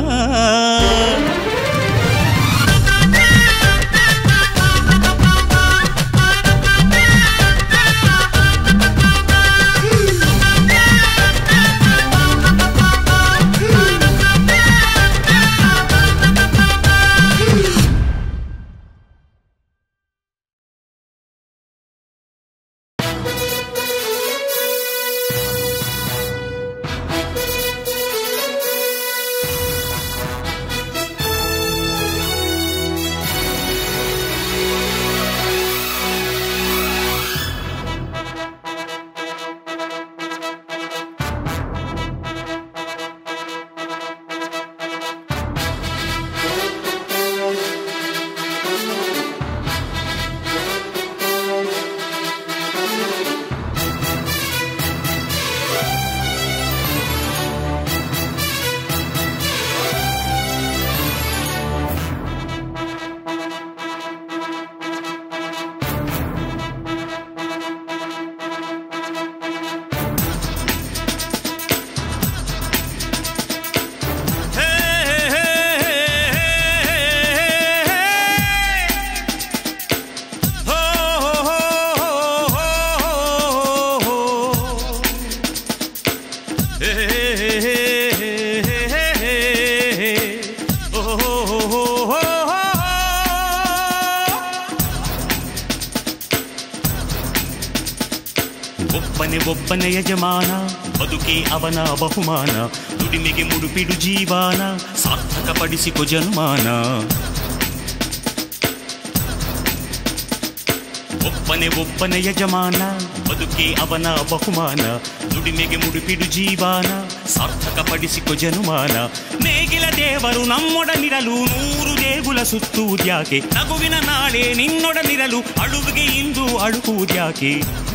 ಒಬ್ಬನೇ ಒಬ್ಬನೇ ಯಜಮಾನ ಬದುಕೇ ಅವನ ಬಹುಮಾನ ದುಡಿಮೆಗೆ ಮುಡುಪಿಡು ಜೀವಾನ ಸಾರ್ಥಕಪಡಿಸಿಕೊ ಜನ್ಮಾನ ಒಬ್ಬನೇ ಒಬ್ಬನೇ ಯಜಮಾನ ಬದುಕೇ ಅವನ ಬಹುಮಾನ ದುಡಿಮೆಗೆ ಮುಡುಪಿಡು ಜೀವಾನ ಸಾರ್ಥಕಪಡಿಸಿಕೊ ಜನುಮಾನ ನೇಗಿಲ ದೇವರು ನಮ್ಮೊಡನಿರಲು ನೂರು ದೇಗುಲ ಸುತ್ತುವುದ್ಯಾಕೆ ನಗುವಿನ ನಾಳೆ ನಿನ್ನೊಡನಿರಲು ಅಳುವಿಗೆ ಇಂದು ಅಳುವುದ್ಯಾಕೆ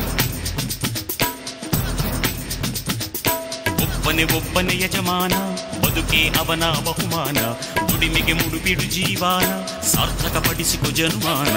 ಒಬ್ಬನೇ ಒಬ್ಬನೇ ಯಜಮಾನ ಬದುಕೇ ಅವನ ಬಹುಮಾನ ದುಡಿಮೆಗೆ ಮುಡುಪಿಡು ಜೀವಾನ ಸಾರ್ಥಕಪಡಿಸಿಕೊ ಜನುಮಾನ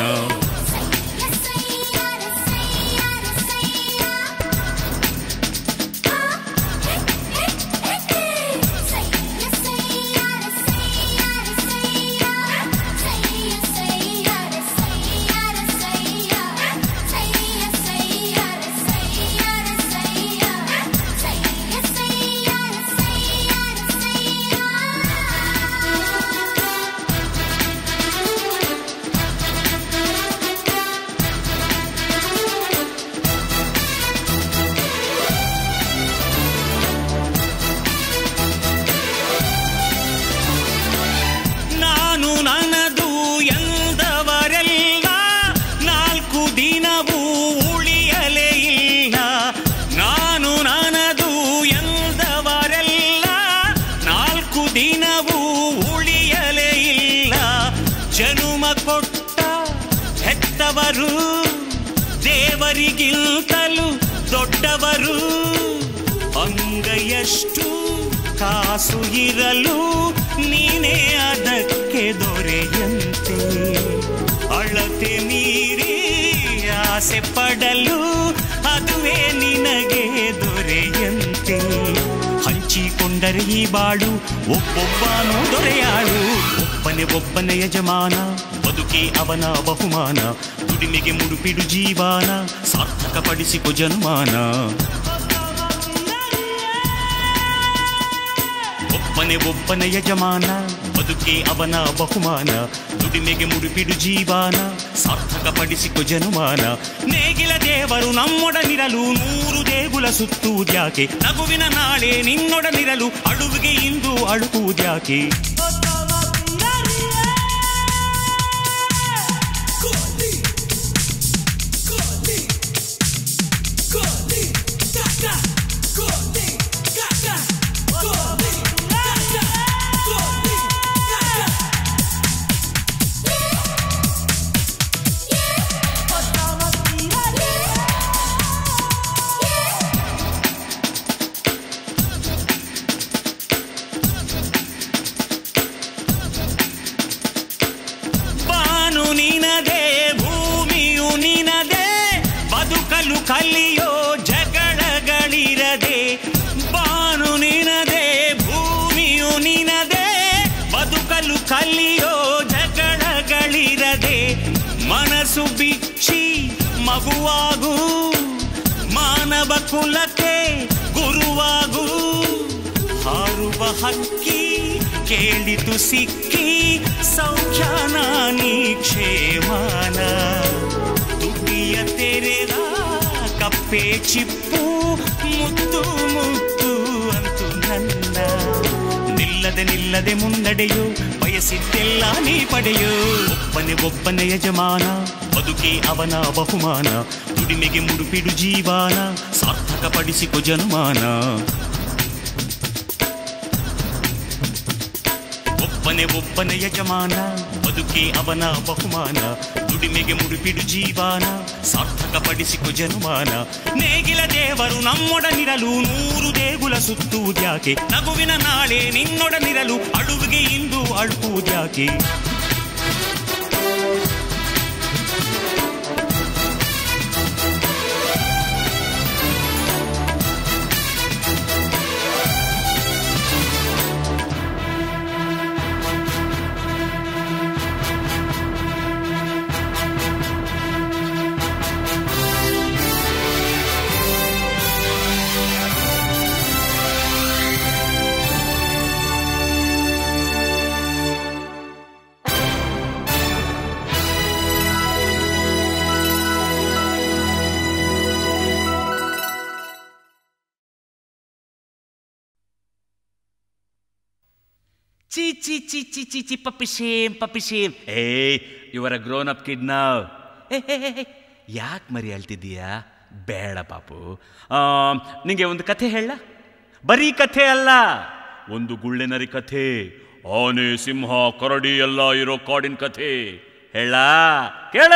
ನಾನು ನನ್ನದು ಎಂದವರೆಲ್ಲ ನಾಲ್ಕು ದಿನವೂ ಉಳಿಯಲೇ ಇಲ್ಲ ನಾನು ನನ್ನದು ಎಂದವರೆಲ್ಲ ನಾಲ್ಕು ದಿನವೂ ಉಳಿಯಲೇ ಇಲ್ಲ ಜನುಮ ಕೊಟ್ಟ ಹೆತ್ತವರು ದೇವರಿಗಿಂತಲೂ ದೊಡ್ಡವರು ಅಂಗೈಯಷ್ಟು ಕಾಸು ಇರಲು ನೀನೇ ಅದಕ್ಕೆ ದೊರೆಯಂತೆ ಅಳತೆ ಮೀರಿ ಆಸೆ ಪಡಲು ಅದುವೇ ನಿನಗೆ ದೊರೆಯಂತೆ ಹಂಚಿಕೊಂಡರೆ ಈ ಬಾಳು ಒಬ್ಬೊಬ್ಬನು ದೊರೆಯಾಳು ಒಬ್ಬನೇ ಒಬ್ಬನೇ ಯಜಮಾನ ಬದುಕೇ ಅವನ ಬಹುಮಾನ ದುಡಿಮೆಗೆ ಮುಡುಪಿಡು ಜೀವಾನ ಸಾರ್ಥಕಪಡಿಸಿಕೊ ಜನ್ಮಾನ ಒಬ್ಬನೇ ಒಬ್ಬನ ಯಜಮಾನ ಬದುಕೆ ಅವನ ಬಹುಮಾನ ದುಡಿಮೆಗೆ ಮುಡುಪಿಡು ಜೀವಾನ ಸಾರ್ಥಕಪಡಿಸಿಕೊ ಜನುಮಾನ ನೇಗಿಲ ದೇವರು ನಮ್ಮೊಡನಿರಲು ನೂರು ದೇಗುಲ ಸುತ್ತುವುದ್ಯಾಕೆ ನಗುವಿನ ನಾಳೆ ನಿನ್ನೊಡನಿರಲು ಅಳುವಿಗೆ ಇಂದು ಅಳುವುದ್ಯಾಕೆ ಬಾನು ನಿನದೆ ಭೂಮಿಯು ನಿನದೆ ಬದುಕಲು ಕಲಿಯೋ ಜಗಳಗಳಿರದೆ ಬಾನು ನಿನದೆ ಭೂಮಿಯು ನಿನದೆ ಬದುಕಲು ಕಲಿಯೋ ಜಗಳಗಳಿರದೆ ಮನಸ್ಸು ಬಿಚ್ಚಿ ಮಗುವಾಗು ಮಾನವ ಕುಲಕ್ಕೆ ಗುರುವಾಗು ಹಾರುವ ಹಕ್ಕಿ ಕೇಳಿತು ಸಿಕ್ಕಿ ಸೌಖ್ಯಾನ ನೀ ಕ್ಷೇಮಾನ ತುಟಿಯ ತೆರೆದ ಕಪ್ಪೆ ಚಿಪ್ಪು ಮುತ್ತು ಮುತ್ತು ಅಂತು ನನ್ನ ನಿಲ್ಲದೆ ನಿಲ್ಲದೆ ಮುನ್ನಡೆಯು ಬಯಸಿದ್ದೆಲ್ಲ ನೀ ಪಡೆಯೋ ಒಬ್ಬನೇ ಒಬ್ಬನೇ ಯಜಮಾನ ಬದುಕೇ ಅವನ ಬಹುಮಾನ ದುಡಿಮೆಗೆ ಮುಡುಪಿಡು ಜೀವಾನ ಸಾರ್ಥಕಪಡಿಸಿಕೊ ಜನುಮಾನ ಒಬ್ಬನೇ ಒಬ್ಬನ ಯಜಮಾನ ಬದುಕೇ ಅವನ ಬಹುಮಾನ ದುಡಿಮೆಗೆ ಮುಡುಪಿಡು ಜೀವಾನ ಸಾರ್ಥಕಪಡಿಸಿಕೊ ಜನುಮಾನ ನೇಗಿಲ ದೇವರು ನಮ್ಮೊಡನಿರಲು ನೂರು ದೇಗುಲ ಸುತ್ತುವುದ್ಯಾಕೆ ನಗುವಿನ ನಾಳೆ ನಿನ್ನೊಡನಿರಲು ಅಳುವಿಗೆ ಇಂದು ಅಳುವುದ್ಯಾಕೆ ಚಿ ಚಿ ಚಿ ಚಿ ಚಿ ಚಿ ಪಪ್ಪಿ ಶೇಮ್ ಪಪ್ಪಿ ಶೇಮ್ ಏ ಇವರ ಗ್ರೋನ್ ಅಪ್ ಕಿಡ್ ನಾವ್ ಯಾಕೆ ಮರಿ ಹೇಳ್ತಿದ್ದೀಯಾ ಬೇಡ ಪಾಪು ಆ, ನಿಂಗೆ ಒಂದು ಕಥೆ ಹೇಳ ಬರೀ ಕಥೆ ಅಲ್ಲ ಒಂದು ಗುಳ್ಳೆನರಿ ಕಥೆ ಆನೆ ಸಿಂಹ ಕರಡಿ ಎಲ್ಲ ಇರೋ ಕಾಡಿನ ಕಥೆ ಹೇಳ ಕೇಳ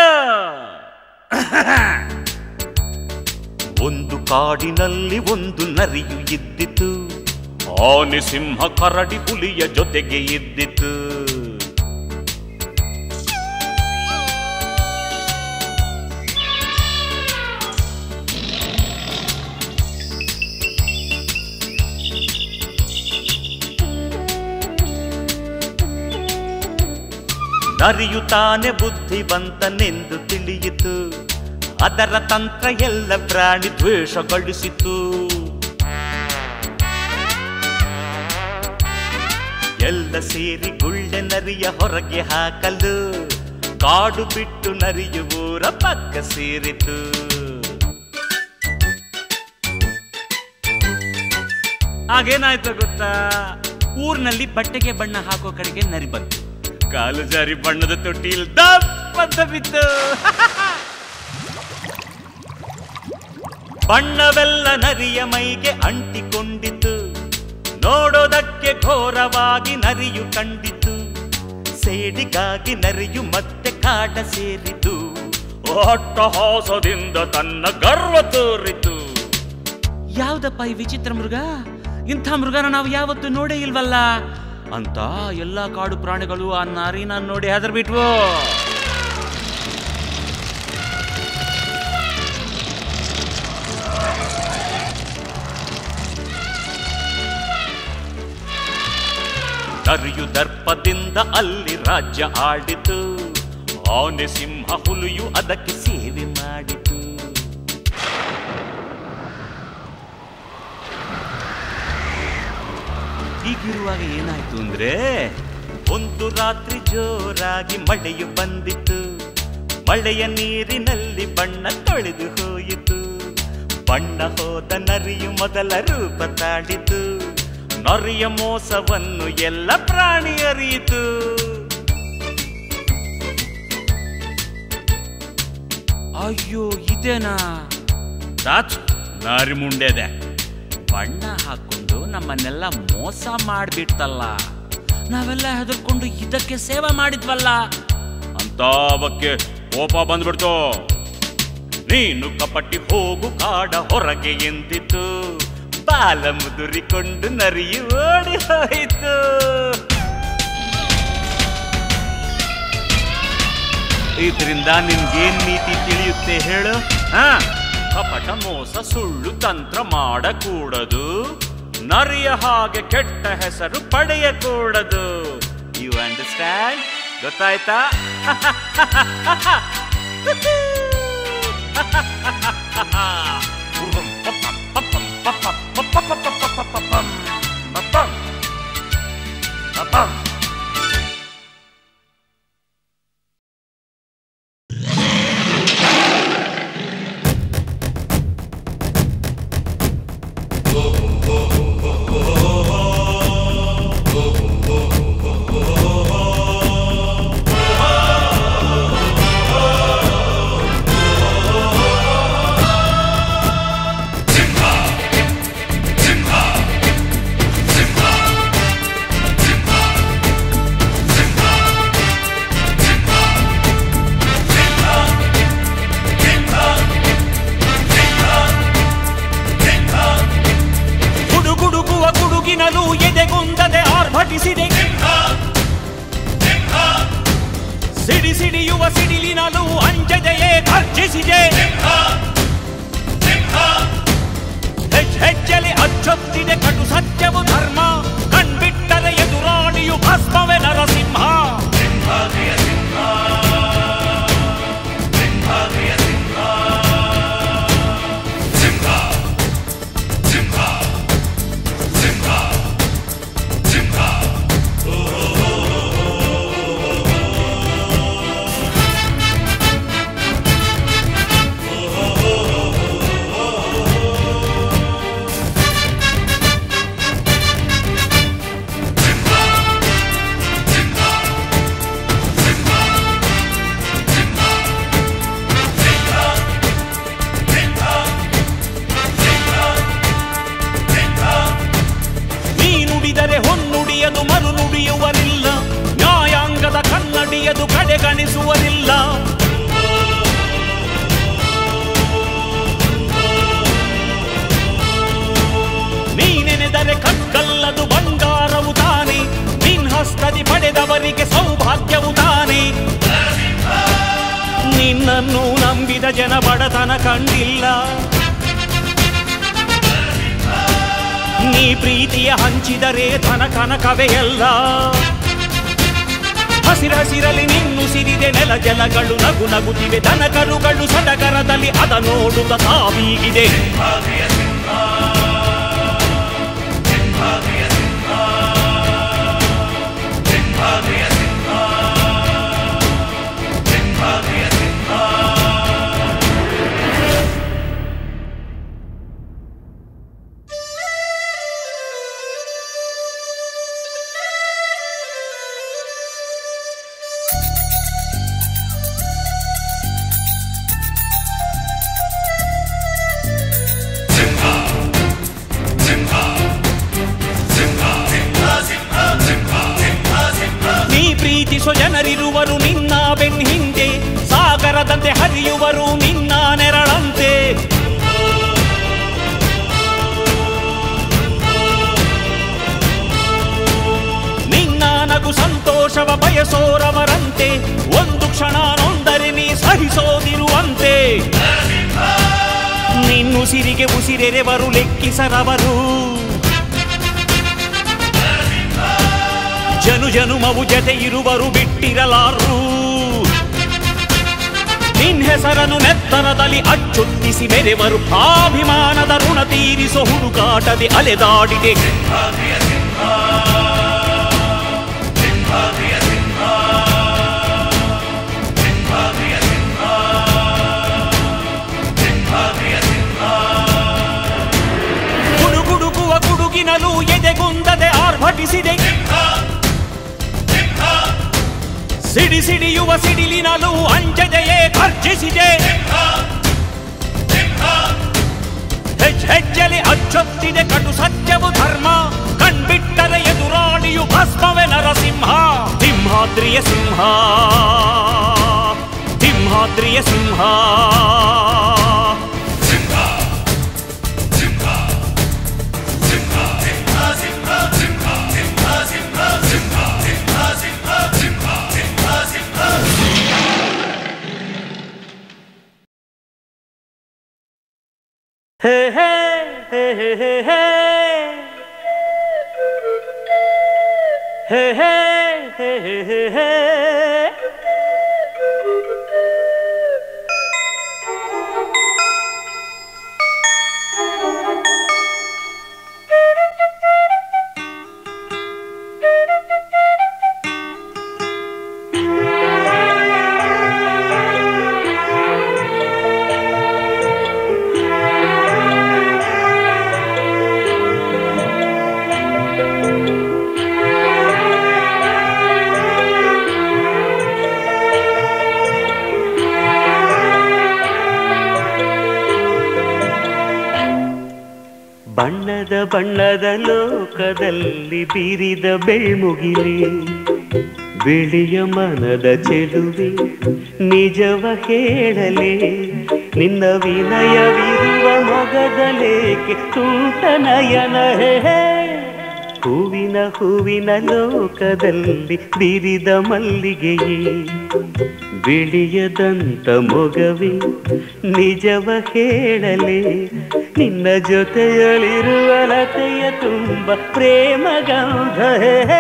ಒಂದು ಕಾಡಿನಲ್ಲಿ ಒಂದು ನರಿಯು ಇದ್ದಿತು ಆನೆ ಸಿಂಹ ಕರಡಿ ಹುಲಿಯ ಜೊತೆಗೆ ಇದ್ದಿತು ನರಿಯು ತಾನೆ ಬುದ್ಧಿವಂತನೆಂದು ತಿಳಿಯಿತು ಅದರ ತಂತ್ರ ಎಲ್ಲ ಪ್ರಾಣಿ ದ್ವೇಷಗೊಳಿಸಿತು ಎಲ್ಲ ಸೇರಿ ಗುಳ್ಳೆ ನರಿಯ ಹೊರಗೆ ಹಾಕಲು ಕಾಡು ಬಿಟ್ಟು ನರಿಯು ಊರ ಪಕ್ಕ ಸೇರಿತು ಆಗೇನಾಯ್ತು ಗೊತ್ತಾ ಊರಿನಲ್ಲಿ ಬಟ್ಟೆಗೆ ಬಣ್ಣ ಹಾಕೋ ಕಡೆಗೆ ನರಿ ಬಂತು ಕಾಲು ಜಾರಿ ಬಣ್ಣದ ತೊಟ್ಟಿಲ್ ದಪ್ಪಂತ ಬಿತ್ತು ಬಣ್ಣವೆಲ್ಲ ನರಿಯ ಮೈಗೆ ಅಂಟಿಕೊಂಡಿತು ನೋಡೋದಕ್ಕೆ ಘೋರವಾಗಿ ನರಿಯು ಕಂಡಿತು ಸೇಡಿಗಾಗಿ ನರಿಯು ಮತ್ತೆ ಕಾಟ ಸೇರಿತು ಅಟ್ಟಹಾಸದಿಂದ ತನ್ನ ಗರ್ವ ತೋರಿತು ಯಾವ್ದಪ್ಪ ಈ ವಿಚಿತ್ರ ಮೃಗ ಇಂಥ ಮೃಗನ ನಾವು ಯಾವತ್ತೂ ನೋಡೇ ಇಲ್ವಲ್ಲ ಅಂತ ಎಲ್ಲಾ ಕಾಡು ಪ್ರಾಣಿಗಳು ಆ ನಾರಿನ ನೋಡಿ ಹೆದರ್ ಬಿಟ್ವು ನರಿಯು ದರ್ಪದಿಂದ ಅಲ್ಲಿ ರಾಜ್ಯ ಆಡಿತು ಆನೆ ಸಿಂಹ ಹುಲಿಯು ಅದಕ್ಕೆ ಸೇವೆ ಮಾಡಿತು ಹೀಗಿರುವಾಗ ಏನಾಯ್ತು ಅಂದ್ರೆ ಒಂದು ರಾತ್ರಿ ಜೋರಾಗಿ ಮಳೆಯು ಬಂದಿತ್ತು ಮಳೆಯ ನೀರಿನಲ್ಲಿ ಬಣ್ಣ ತೊಳೆದು ಹೋಯಿತು ಬಣ್ಣ ಹೋದ ನರಿಯು ಮೊದಲ ರೂಪ ತಾಳಿತು ನರಿಯ ಮೋಸವನ್ನು ಎಲ್ಲ ಪ್ರಾಣಿ ಅರಿಯಿತು ಅಯ್ಯೋ ಇದೇನಾ ದಾಚ್ ನಾರಿ ಮುಂಡೆದೆ ಬಣ್ಣ ಹಾಕೊಂಡು ನಮ್ಮನ್ನೆಲ್ಲ ಮೋಸ ಮಾಡ್ಬಿಡ್ತಲ್ಲ ನಾವೆಲ್ಲ ಹೆದರ್ಕೊಂಡು ಇದಕ್ಕೆ ಸೇವೆ ಮಾಡಿದ್ವಲ್ಲ ಅಂತ ಅವಕ್ಕೆ ಕೋಪ ಬಂದ್ಬಿಡ್ತು ನೀನು ಕಪಟಿ ಹೋಗು ಕಾಡ ಹೊರಗೆ ಎಂದಿತು ಬಾಲ ಮುದುರಿಕೊಂಡು ನರಿಯು ಓಡಿ ಹೋಯಿತು ಇದರಿಂದ ನಿನ್ಗೇನ್ ನೀತಿ ತಿಳಿಯುತ್ತೆ ಹೇಳು ಹಾ ಕಪಟ ಮೋಸ ಸುಳ್ಳು ತಂತ್ರ ಮಾಡಕೂಡದು ನರಿಯ ಹಾಗೆ ಕೆಟ್ಟ ಹೆಸರು ಪಡೆಯಕೂಡದು ಯು ಅಂಡರ್ಸ್ಟ್ಯಾಂಡ್ ಗೊತ್ತಾಯ್ತಾ ಗುಡುಗುಡುಗುವ ಗುಡುಗಿನಲು ಎದೆಗುಂದದೆ ಆರ್ಭಟಿಸಿದೆ ಸಿಡಿ ಸಿಡಿಯುವ ಸಿಡಿಲಿನಲು ಅಂಜದೆಯೇ ಗರ್ಜಿಸಿದೆ ಹೆಜ್ ಹೆಜ್ಜೆಲಿ ಅಚ್ಚೊತ್ತಿದೆ ಕಟು ಸತ್ಯವು ಧರ್ಮ ಕಣ್ಬಿಟ್ಟರೆ ಎದುರಾಳಿಯು ಭಸ್ಮವೇ ನರಸಿಂಹ ನೀ ನುಡಿದರೆ ಹೊನ್ನುಡಿಯದು ಮರು ನುಡಿಯುವರಿಲ್ಲ ನ್ಯಾಯಾಂಗದ ಕನ್ನಡಿಯದು ಕಡೆಗಣಿಸುವರಿಲ್ಲ ನೀ ನೆನೆದರೆ ಕಕ್ಕಲ್ಲದು ಬಂಗಾರವು ತಾನೆ ನಿನ್ ಹಸ್ತದಿ ಪಡೆದವರಿಗೆ ಸೌಭಾಗ್ಯವು ತಾನೆ ನಿನ್ನನ್ನು ನಂಬಿದ ಜನ ಬಡತನ ಕಂಡಿಲ್ಲ ನೀ ಪ್ರೀತಿಯ ಹಂಚಿದರೆ ಧನ ಕನಕವೇ ಎಲ್ಲ ಹಸಿರಸಿರಲಿ ನಿನ್ನು ಸಿರಿದೆ ನೆಲ ಜಲಗಳು ನಗು ನಗುತ್ತಿವೆ ದನ ಕರುಗಳು ಸಡಗರದಲ್ಲಿ ಅದ ನೋಡುತ್ತ ತಾವೀಗಿದೆ ನೀ ಪ್ರೀತಿಸೋ ಜನರಿರುವರು ನಿನ್ನ ಬೆನ್ ಹಿಂದೆ ಸಾಗರದಂತೆ ಹರಿಯುವರು ನಿನ್ನ ನೆರಳಂತೆ ನಿನ್ನ ನಗು ಸಂತೋಷವ ಬಯಸೋರವರಂತೆ ಒಂದು ಕ್ಷಣ ನೊಂದರೆ ನೀ ಸಹಿಸೋದಿರುವಂತೆ ನಿನ್ನುಸಿರಿಗೆ ಉಸಿರೆರೆವರು ಲೆಕ್ಕಿಸರವರು ಜನು ಜನುಮವು ಜತೆ ಇರುವರು ಬಿಟ್ಟಿರಲಾರು ನಿನ್ ಹೆಸರನ್ನು ನೆತ್ತರದಲ್ಲಿ ಅಚ್ಚೊತ್ತಿಸಿ ಮೆರೆವರು ಆಭಿಮಾನದ ಋಣ ತೀರಿಸೋ ಹುಡುಕಾಟದೆ ಅಲೆದಾಡಿದೆ ಪ್ರಕಟಿಸಿದೆ ಸಿಡಿ ಸಿಡಿಯುವ ಸಿಡಿಲಿನಲು ಅಂಜದೆಯೇ ಗರ್ಜಿಸಿದೆ ಹೆಜ್ ಹೆಜ್ಜೆಲಿ ಅಚ್ಚೊತ್ತಿದೆ ಕಟು ಸತ್ಯವು ಧರ್ಮ ಕಣ್ಬಿಟ್ಟರೆ ಎದುರಾಳಿಯು ಭಸ್ಮವೇ ನರಸಿಂಹ ಸಿಂಹಾದ್ರಿಯ ಸಿಂಹ ಸಿಂಹಾದ್ರಿಯ ಸಿಂಹ ಹೇ ಹೇ ಹೇ ಹೇ ಹೇ ಹೇ ಹೇ ಹೇ ಹೇ ಹೇ ಹೇ ಹೇ ಬಣ್ಣದ ಬಣ್ಣದ ಲೋಕದಲ್ಲಿ ಬೀರಿದ ಬೆಳ್ಮುಗಿಲಿ ಬಿಳಿಯ ಮನದ ಚೆಲುವೆ ನಿಜವ ಹೇಳಲೆ ನಿನ್ನ ವಿನಯವಿರುವ ಮೊಗದಲೇಕೆ ತುಂಟ ನಯನ ಹೇ ಹೇ. ಹೂವಿನ ಹೂವಿನ ಲೋಕದಲ್ಲಿ ಬಿರಿದ ಮಲ್ಲಿಗೆಯೇ ಬಿಳಿಯದಂತ ಮೊಗವೇ ನಿಜವ ಹೇಳಲೆ ನಿನ್ನ ಜೊತೆಯಲ್ಲಿರುವ ಲತೆಯ ತುಂಬ ಪ್ರೇಮ ಗಂಧ ಹೇ ಹೇ.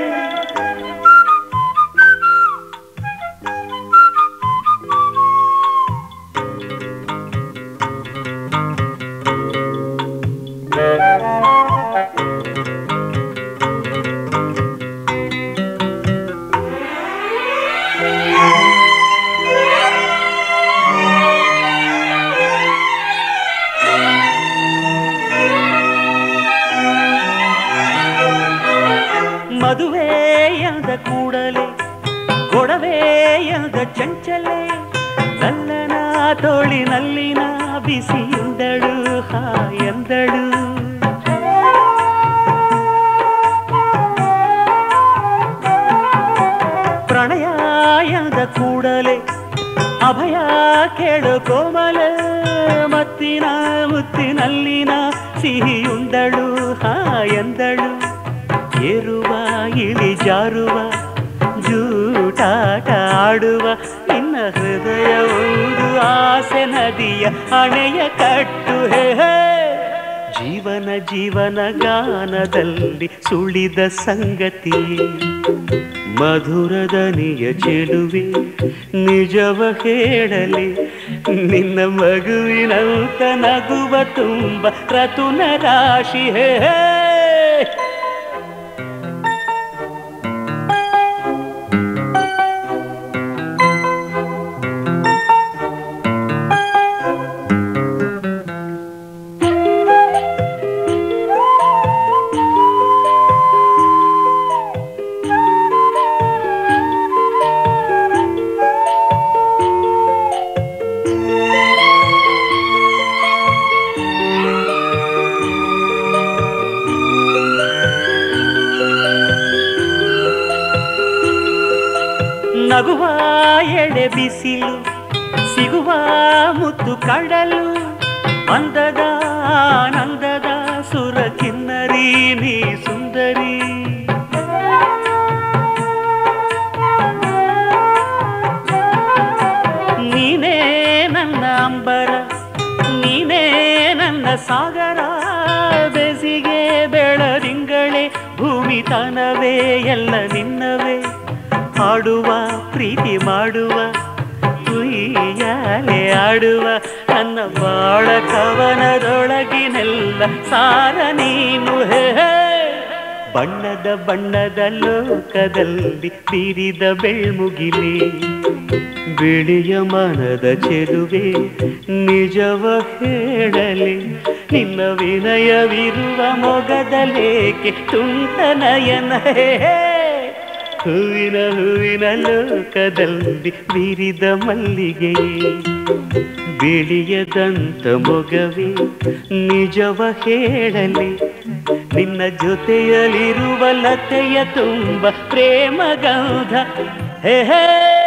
ಮದುವೆ ಎಂದ ಕೂಡಲೇ ಗೊಡವೆ ಎಂದ ಚಂಚಲೆ ನಲ್ಲನ ತೋಳಿನಲ್ಲಿನ ಬಿಸಿಯುಂದಳು ಹಾಯಂದಳು ಪ್ರಣಯ ಎಂದ ಕೂಡಲೇ ಅಭಯ ಕೇಳು ಕೋಮಲ ಮತ್ತಿನ ಮುತ್ತಿನಲ್ಲಿನ ಸಿಹಿಯುಂದಳು ಹಾಯಂದಳು ಏರುವ ಇಳಿಜಾರುವ ಜೂಟಾಟ ಆಡುವ ನಿನ್ನ ಹೃದಯ ಒಂದು ಆಸೆ ನದಿಯ ಹಣೆಯ ಕಟ್ಟು ಹೇ ಹೇ. ಜೀವನ ಜೀವನ ಗಾನದಲ್ಲಿ ಸುಳಿದ ಸಂಗತಿ ಮಧುರದನಿಯ ಚೆಲುವೆ ನಿಜವ ಹೇಳಲಿ ನಿನ್ನ ಮಗುವಿನಂತ ನಗುವ ತುಂಬ ರತುನ ರಾಶಿ ಹೇ ಹೇ. ನಗುವ ಎಳೆ ಬಿಸಿಲು ಸಿಗುವ ಮುತ್ತು ಕಡಲು ಅಂದದ ಆನಂದದ ಸುರ ಕಿನ್ನರಿ ನೀ ಸುಂದರಿ ನೀನೇ ನನ್ನ ಅಂಬರ ನೀನೇ ನನ್ನ ಸಾಗರ ಬೇಸಿಗೆ ಬೆಳದಿಂಗಳೇ ಭೂಮಿ ತನವೇ ಎಲ್ಲ ನಿನ್ನವೇ ಹಾಡುವ ಪ್ರೀತಿ ಮಾಡುವ ಉಯ್ಯಾಲೆ ಆಡುವ ನನ್ನ ಬಾಳ ಕವನದೊಳಗಿನೆಲ್ಲ ಸಾರ ನೀನು ಹೇ ಹೇ. ಬಣ್ಣದ ಬಣ್ಣದ ಲೋಕದಲ್ಲಿ ಬೀರಿದ ಬೆಳ್ಮುಗಿಲಿ ಬಿಳಿಯ ಮನದ ಚೆಲುವೆ ನಿಜವ ಹೇಳಲಿ ನಿನ್ನ ವಿನಯವಿರುವ ಮೊಗದಲೇಕೆ ತುಂಟ ನಯನ ಹೇ, ಹೇ. ಹೂವಿನ ಹೂವಿನ ಲೋಕದಲ್ಲಿ ಬಿರಿದ ಮಲ್ಲಿಗೆ ಬಿಳಿಯದಂತ ಮೊಗವೇ ನಿಜವ ಹೇಳಲಿ ನಿನ್ನ ಜೊತೆಯಲ್ಲಿರುವ ಲತೆಯ ತುಂಬ ಪ್ರೇಮ ಗೌಧ ಹೇ ಹೇ